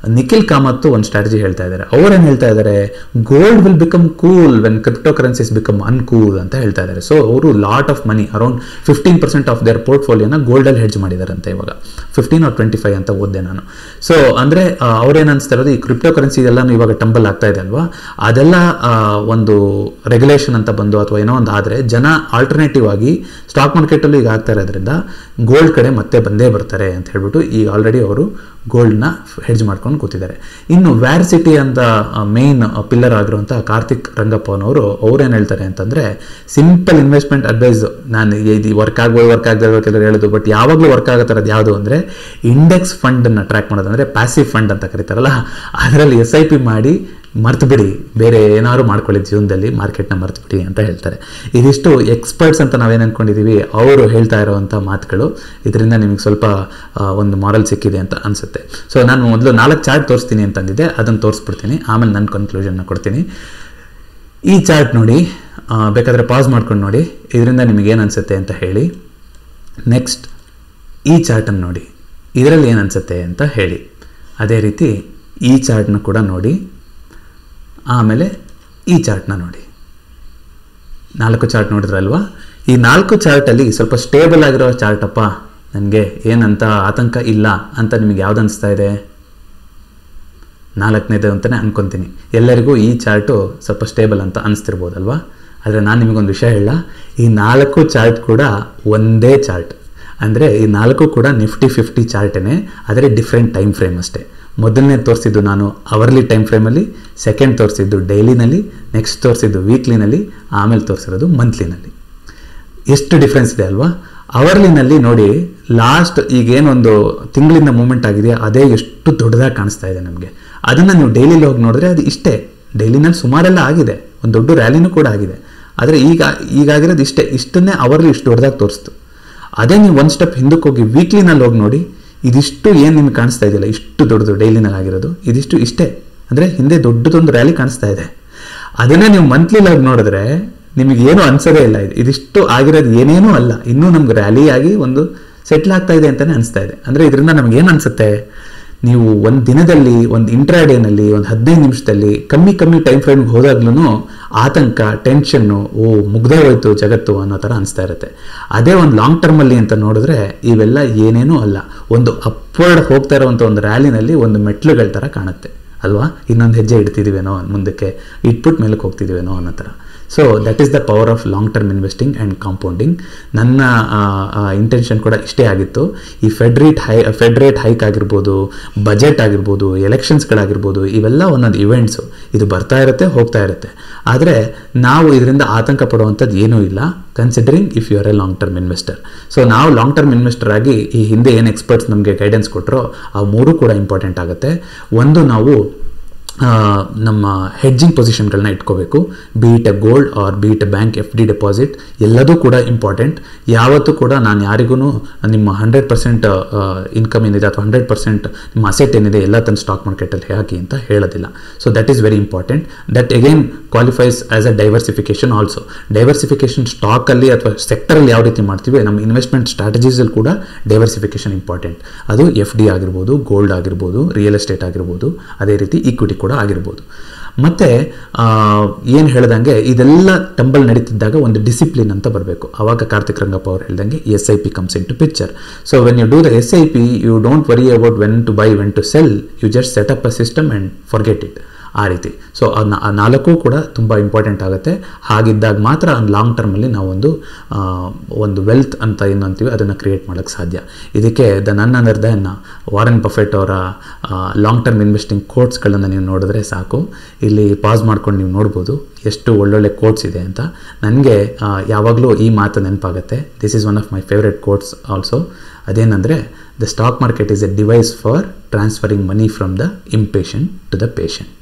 ನಿಖಿಲ್ ಕಾಮತ್ ಒಂದು ಸ್ಟ್ರಾಟಜಿ ಹೇಳ್ತಾ ಇದ್ದಾರೆ ಅವ್ರೇನು ಹೇಳ್ತಾ ಇದ್ದಾರೆ gold will become cool when crypto currencies become uncool ಅಂತ ಹೇಳ್ತಾ ಇದ್ದಾರೆ ಸೊ ಅವರು lot of money around fifteen percent of their ಪೋರ್ಟ್ಫೋಲಿಯೋನ ಗೋಲ್ಡಲ್ಲಿ ಹೆಡ್ಜ್ ಮಾಡಿದಾರಂತೆ ಇವಾಗ ಫಿಫ್ಟೀನ್ ಆರ್ ಟ್ವೆಂಟಿ ಫೈವ್ ಅಂತ ಓದಿದೆ ನಾನು ಸೊ ಅಂದರೆ ಅವ್ರೇನು ಅನಿಸ್ತಾ ಇರೋದು ಈ ಕ್ರಿಪ್ಟೋ ಕರೆನ್ಸಿ ಎಲ್ಲ ಇವಾಗ ಟಂಬಲ್ ಆಗ್ತಾ ಇದೆ ಅಲ್ವಾ ಅದೆಲ್ಲ ಆ, ಒಂದು ರೆಗ್ಯುಲೇಷನ್ ಅಂತ ಬಂದು ಅಥವಾ ಏನೋ ಒಂದು ಆದರೆ ಜನ ಆಲ್ಟರ್ನೇಟಿವ್ ಆಗಿ ಸ್ಟಾಕ್ ಮಾರ್ಕೆಟಲ್ಲೂ ಈಗ ಆಗ್ತಾ ಇರೋದ್ರಿಂದ ಗೋಲ್ಡ್ ಕಡೆ ಮತ್ತೆ ಬಂದೇ ಬರ್ತಾರೆ ಅಂತ ಹೇಳ್ಬಿಟ್ಟು ಈಗ ಆಲ್ರೆಡಿ ಅವರು ಗೋಲ್ಡ್ನ ಹೆಡ್ಜ್ ಮಾಡ್ಕೊಂಡು ಕೂತಿದ್ದಾರೆ ಇನ್ನು ವ್ಯಾರ್ ಸಿಟಿ ಅಂತ ಮೇನ್ ಪಿಲ್ಲರ್ ಆಗಿರುವಂಥ ಕಾರ್ತಿಕ್ ರಂಗಪ್ಪನವರು ಅವ್ರೇನು ಹೇಳ್ತಾರೆ ಅಂತಂದರೆ ಸಿಂಪಲ್ ಇನ್ವೆಸ್ಟ್ಮೆಂಟ್ ಅಡ್ವೈಸ್ ನಾನು ಇದು ವರ್ಕ್ ಆಗ್ಬೋದು ವರ್ಕ್ ಆಗದೆ ಕೆಲವರು ಹೇಳೋದು ಬಟ್ ಯಾವಾಗಲೂ ವರ್ಕ್ ಆಗೋ ಥರದ್ದು ಯಾವುದು ಅಂದರೆ ಇಂಡೆಕ್ಸ್ ಫಂಡನ್ನು ಟ್ರ್ಯಾಕ್ ಮಾಡೋದು ಅಂದರೆ ಪ್ಯಾಸಿವ್ ಫಂಡ್ ಅಂತ ಕರೀತಾರಲ್ಲ ಅದರಲ್ಲಿ ಎಸ್ ಐ ಪಿ ಮಾಡಿ ಮರ್ತು ಬಿಡಿ ಬೇರೆ ಏನಾದ್ರು ಮಾಡ್ಕೊಳ್ಳಿ ಜೀವನದಲ್ಲಿ ಮಾರ್ಕೆಟ್ನ ಮರ್ತು ಬಿಡಿ ಅಂತ ಹೇಳ್ತಾರೆ ಇದಿಷ್ಟು ಎಕ್ಸ್ಪರ್ಟ್ಸ್ ಅಂತ ನಾವೇನು ಅನ್ಕೊಂಡಿದ್ದೀವಿ ಅವರು ಹೇಳ್ತಾ ಇರುವಂಥ ಮಾತುಗಳು ಇದರಿಂದ ನಿಮಗೆ ಸ್ವಲ್ಪ ಆ, ಒಂದು ಮಾರಲ್ ಸಿಕ್ಕಿದೆ ಅಂತ ಅನಿಸುತ್ತೆ ಸೊ ನಾನು ಮೊದಲು ನಾಲ್ಕು ಚಾರ್ಟ್ ತೋರಿಸ್ತೀನಿ ಅಂತಂದಿದ್ದೆ ಅದನ್ನು ತೋರಿಸ್ಬಿಡ್ತೀನಿ ಆಮೇಲೆ ನನ್ನ ಕನ್ಕ್ಲೂಷನ್ನ ಕೊಡ್ತೀನಿ ಈ ಚಾರ್ಟ್ ನೋಡಿ ಆ, ಬೇಕಾದರೆ ಪಾಸ್ ಮಾಡ್ಕೊಂಡು ನೋಡಿ ಇದರಿಂದ ನಿಮಗೇನು ಅನಿಸುತ್ತೆ ಅಂತ ಹೇಳಿ ನೆಕ್ಸ್ಟ್ ಈ ಚಾರ್ಟನ್ನು ನೋಡಿ ಇದರಲ್ಲಿ ಏನು ಅನಿಸುತ್ತೆ ಅಂತ ಹೇಳಿ ಅದೇ ರೀತಿ ಈ ಚಾರ್ಟ್ನ ಕೂಡ ನೋಡಿ ಆಮೇಲೆ ಈ ಚಾರ್ಟ್ನ ನೋಡಿ ನಾಲ್ಕು ಚಾರ್ಟ್ ನೋಡಿದ್ರಲ್ವಾ ಈ ನಾಲ್ಕು ಚಾರ್ಟಲ್ಲಿ ಸ್ವಲ್ಪ ಸ್ಟೇಬಲ್ ಆಗಿರೋ ಚಾರ್ಟಪ್ಪ ನನಗೆ ಏನಂತ ಆತಂಕ ಇಲ್ಲ ಅಂತ ನಿಮಗೆ ಯಾವ್ದು ಅನಿಸ್ತಾ ಇದೆ ನಾಲ್ಕನೇದು ಅಂತಲೇ ಅನ್ಕೊತೀನಿ ಎಲ್ಲರಿಗೂ ಈ ಚಾರ್ಟು ಸ್ವಲ್ಪ ಸ್ಟೇಬಲ್ ಅಂತ ಅನಿಸ್ತಿರ್ಬೋದಲ್ವಾ ಆದರೆ ನಾನು ನಿಮಗೊಂದು ವಿಷಯ ಹೇಳ ಈ ನಾಲ್ಕು ಚಾರ್ಟ್ ಕೂಡ ಒಂದೇ ಚಾರ್ಟ್ ಅಂದರೆ ಈ ನಾಲ್ಕು ಕೂಡ ನಿಫ್ಟಿ ಫಿಫ್ಟಿ ಚಾರ್ಟೇ ಆದರೆ ಡಿಫ್ರೆಂಟ್ ಟೈಮ್ ಫ್ರೇಮ್ ಅಷ್ಟೇ ಮೊದಲನೇ ತೋರಿಸಿದ್ದು ನಾನು ಅವರ್ಲಿ ಟೈಮ್ ಫ್ರೇಮಲ್ಲಿ ಸೆಕೆಂಡ್ ತೋರಿಸಿದ್ದು ಡೈಲಿನಲ್ಲಿ ನೆಕ್ಸ್ಟ್ ತೋರಿಸಿದ್ದು ವೀಕ್ಲಿನಲ್ಲಿ ಆಮೇಲೆ ತೋರಿಸಿರೋದು ಮಂತ್ಲಿನಲ್ಲಿ ಎಷ್ಟು ಡಿಫ್ರೆನ್ಸ್ ಇದೆ ಅಲ್ವಾ ಅವರ್ಲಿನಲ್ಲಿ ನೋಡಿ ಲಾಸ್ಟ್ ಈಗೇನೊಂದು ತಿಂಗಳಿಂದ ಮೂಮೆಂಟ್ ಆಗಿದೆ ಅದೇ ಎಷ್ಟು ದೊಡ್ಡದಾಗಿ ಕಾಣಿಸ್ತಾ ಇದೆ ನಮಗೆ ಅದನ್ನು ನೀವು ಡೈಲಿಲಿ ಹೋಗಿ ನೋಡಿದ್ರೆ ಅದು ಇಷ್ಟೇ ಡೈಲಿನಲ್ಲಿ ಸುಮಾರೆಲ್ಲ ಆಗಿದೆ ಒಂದು ದೊಡ್ಡ ರ್ಯಾಲಿನೂ ಕೂಡ ಆಗಿದೆ ಆದರೆ ಈಗ ಈಗಾಗಿರೋದು ಇಷ್ಟೇ ಇಷ್ಟನ್ನೇ ಅವರ್ಲಿ ಇಷ್ಟು ದೊಡ್ಡದಾಗಿ ತೋರಿಸ್ತು ಅದೇ ನೀವು ಒಂದು ಸ್ಟೆಪ್ ಹಿಂದಕ್ಕೆ ಹೋಗಿ ವೀಕ್ಲಿನಲ್ಲಿ ಹೋಗಿ ನೋಡಿ ಇದಿಷ್ಟು ಏನು ನಿಮ್ಗೆ ಕಾಣಿಸ್ತಾ ಇದೆಯಲ್ಲ ಇಷ್ಟು ದೊಡ್ಡದು ಡೈಲಿನಲ್ಲಿ ಆಗಿರೋದು ಇದಿಷ್ಟು ಇಷ್ಟೇ ಅಂದರೆ ಹಿಂದೆ ದೊಡ್ಡದೊಂದು ರ್ಯಾಲಿ ಕಾಣಿಸ್ತಾ ಇದೆ ಅದನ್ನೇ ನೀವು ಮಂತ್ಲಿ ಹೋಗಿ ನೋಡಿದ್ರೆ ನಿಮಗೆ ಏನು ಅನ್ಸೋದೇ ಇಲ್ಲ ಇದು ಇದಿಷ್ಟು ಆಗಿರೋದು ಏನೇನೂ ಅಲ್ಲ ಇನ್ನೂ ನಮ್ಗೆ ರ್ಯಾಲಿ ಆಗಿ ಒಂದು ಸೆಟ್ಲ್ ಆಗ್ತಾ ಇದೆ ಅಂತಲೇ ಅನಿಸ್ತಾ ಇದೆ ಅಂದರೆ ಇದರಿಂದ ನಮ್ಗೆ ಏನು ಅನಿಸುತ್ತೆ ನೀವು ಒಂದು ದಿನದಲ್ಲಿ ಒಂದು ಇಂಟ್ರಾಡೇನಲ್ಲಿ ಒಂದು ಹದಿನೈದು ನಿಮಿಷದಲ್ಲಿ ಕಮ್ಮಿ ಕಮ್ಮಿ ಟೈಮ್ ಫ್ರೇಮ್ಗೆ ಹೋದಾಗ್ಲೂ ಆತಂಕ ಟೆನ್ಷನ್ನು ಓ ಮುಗ್ದೇ ಹೋಯ್ತು ಜಗತ್ತು ಅನ್ನೋ ಥರ ಅನಿಸ್ತಾ ಇರುತ್ತೆ ಅದೇ ಒಂದು ಲಾಂಗ್ ಟರ್ಮಲ್ಲಿ ಅಂತ ನೋಡಿದ್ರೆ ಇವೆಲ್ಲ ಏನೇನೂ ಅಲ್ಲ ಒಂದು ಅಪ್ವರ್ಡ್ ಹೋಗ್ತಾ ಇರೋವಂಥ ಒಂದು ರ್ಯಾಲಿನಲ್ಲಿ ಒಂದು ಮೆಟ್ಲುಗಳ ಥರ ಕಾಣುತ್ತೆ ಅಲ್ವಾ ಇನ್ನೊಂದು ಹೆಜ್ಜೆ ಇಡ್ತಿದ್ದೀವೇನೋ ಮುಂದಕ್ಕೆ ಇಟ್ಬಿಟ್ಟು ಮೇಲಕ್ಕೆ ಹೋಗ್ತಿದ್ದೀವೇನೋ ಅನ್ನೋ ಥರ so that is the power of long term investing and compounding ನನ್ನ ಇಂಟೆನ್ಷನ್ ಕೂಡ ಇಷ್ಟೇ ಆಗಿತ್ತು ಈ fed rate high fed rate hike ಆಗಿರ್ಬೋದು ಬಜೆಟ್ ಆಗಿರ್ಬೋದು ಎಲೆಕ್ಷನ್ಸ್ಗಳಾಗಿರ್ಬೋದು ಇವೆಲ್ಲ ಒಂದೊಂದು ಇವೆಂಟ್ಸು ಇದು ಬರ್ತಾ ಇರುತ್ತೆ ಹೋಗ್ತಾ ಇರುತ್ತೆ ಆದರೆ ನಾವು ಇದರಿಂದ ಆತಂಕ ಪಡುವಂಥದ್ದು ಏನೂ ಇಲ್ಲ considering if you are a long term investor so ನಾವು ಲಾಂಗ್ ಟರ್ಮ್ ಇನ್ವೆಸ್ಟರ್ ಆಗಿ ಈ ಹಿಂದೆ ಏನು ಎಕ್ಸ್ಪರ್ಟ್ಸ್ ನಮಗೆ ಗೈಡೆನ್ಸ್ ಕೊಟ್ಟರೋ ಆ ಮೂರು ಕೂಡ ಇಂಪಾರ್ಟೆಂಟ್ ಆಗುತ್ತೆ ಒಂದು ನಾವು ಆ, ನಮ್ಮ ಹೆಡ್ಜಿಂಗ್ ಪೊಸಿಷನ್ಗಳನ್ನ ಇಟ್ಕೋಬೇಕು be it a gold or be it a bank F D deposit ಎಲ್ಲದೂ ಕೂಡ ಇಂಪಾರ್ಟೆಂಟ್ ಯಾವತ್ತೂ ಕೂಡ ನಾನು ಯಾರಿಗೂ ನಿಮ್ಮ ಹಂಡ್ರೆಡ್ ಪರ್ಸೆಂಟ್ ಇನ್ಕಮ್ ಏನಿದೆ ಅಥವಾ ಹಂಡ್ರೆಡ್ ಪರ್ಸೆಂಟ್ ನಿಮ್ಮ ಅಸೆಟ್ ಏನಿದೆ ಎಲ್ಲ ತನ್ನ ಸ್ಟಾಕ್ ಮಾರ್ಕೆಟಲ್ಲಿ ಹಾಕಿ ಅಂತ ಹೇಳೋದಿಲ್ಲ so that is very important that again qualifies as a diversification also diversification ಸ್ಟಾಕಲ್ಲಿ ಅಥವಾ ಸೆಕ್ಟರಲ್ಲಿ ಯಾವ ರೀತಿ ಮಾಡ್ತೀವಿ ನಮ್ಮ ಇನ್ವೆಸ್ಟ್ಮೆಂಟ್ ಸ್ಟ್ರಾಟಜೀಸಲ್ಲಿ ಕೂಡ ಡೈವರ್ಸಿಫಿಕೇಶನ್ ಇಂಪಾರ್ಟೆಂಟ್ ಅದು ಎಫ್ ಡಿ ಆಗಿರ್ಬೋದು ಗೋಲ್ಡ್ ಆಗಿರ್ಬೋದು ರಿಯಲ್ ಎಸ್ಟೇಟ್ ಆಗಿರ್ಬೋದು ಅದೇ ರೀತಿ ಈಕ್ವಿಟಿ ಕೂಡ ಆಗಿರ್ಬೋದು ಮತ್ತು ಏನು ಹೇಳ್ದಂಗೆ ಇದೆಲ್ಲ ಟಂಬಲ್ ನಡೀತಿದ್ದಾಗ ಒಂದು ಡಿಸಿಪ್ಲಿನ್ ಅಂತ ಬರಬೇಕು ಆವಾಗ ಕಾರ್ತಿಕ್ ರಂಗಪ್ಪ ಅವ್ರು ಹೇಳ್ದಂಗೆ S I P comes into picture so when you do the S I P you don't worry about when to buy when to sell you just set up a system and forget it ಆ ರೀತಿ so ಆ ನಾಲ್ಕು ಕೂಡ ತುಂಬ important ಆಗುತ್ತೆ ಹಾಗಿದ್ದಾಗ ಮಾತ್ರ long ಟರ್ಮಲ್ಲಿ ನಾವೊಂದು ಆ, ಒಂದು ವೆಲ್ತ್ ಅಂತ ಏನು ಅಂತೀವಿ ಅದನ್ನು ಕ್ರಿಯೇಟ್ ಮಾಡೋಕ್ಕೆ ಸಾಧ್ಯ ಇದಕ್ಕೆ ದ ನನ್ನ ನಿರ್ಧಾರನ ವಾರನ್ ಬಫೆಟ್ ಅವರ ಲಾಂಗ್ ಟರ್ಮ್ ಇನ್ವೆಸ್ಟಿಂಗ್ ಕೋಟ್ಸ್ಗಳನ್ನು ನೀವು ನೋಡಿದ್ರೆ ಸಾಕು ಇಲ್ಲಿ ಪಾಸ್ ಮಾಡ್ಕೊಂಡು ನೀವು ನೋಡ್ಬೋದು ಎಷ್ಟು ಒಳ್ಳೊಳ್ಳೆ ಕೋಟ್ಸ್ ಇದೆ ಅಂತ ನನಗೆ ಯಾವಾಗಲೂ ಈ ಮಾತು ನೆನಪಾಗುತ್ತೆ this is one of my favourite quotes also ಅದೇನೆಂದರೆ the stock market is a device for transferring money from the impatient to the patient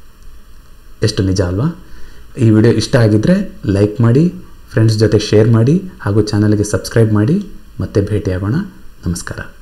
ಎಷ್ಟು ನಿಜ ಅಲ್ವಾ ಈ ವಿಡಿಯೋ ಇಷ್ಟ ಆಗಿದ್ದರೆ ಲೈಕ್ ಮಾಡಿ ಫ್ರೆಂಡ್ಸ್ ಜೊತೆ ಶೇರ್ ಮಾಡಿ ಹಾಗೂ ಚಾನಲ್ಗೆ ಸಬ್ಸ್ಕ್ರೈಬ್ ಮಾಡಿ ಮತ್ತೆ ಭೇಟಿಯಾಗೋಣ ನಮಸ್ಕಾರ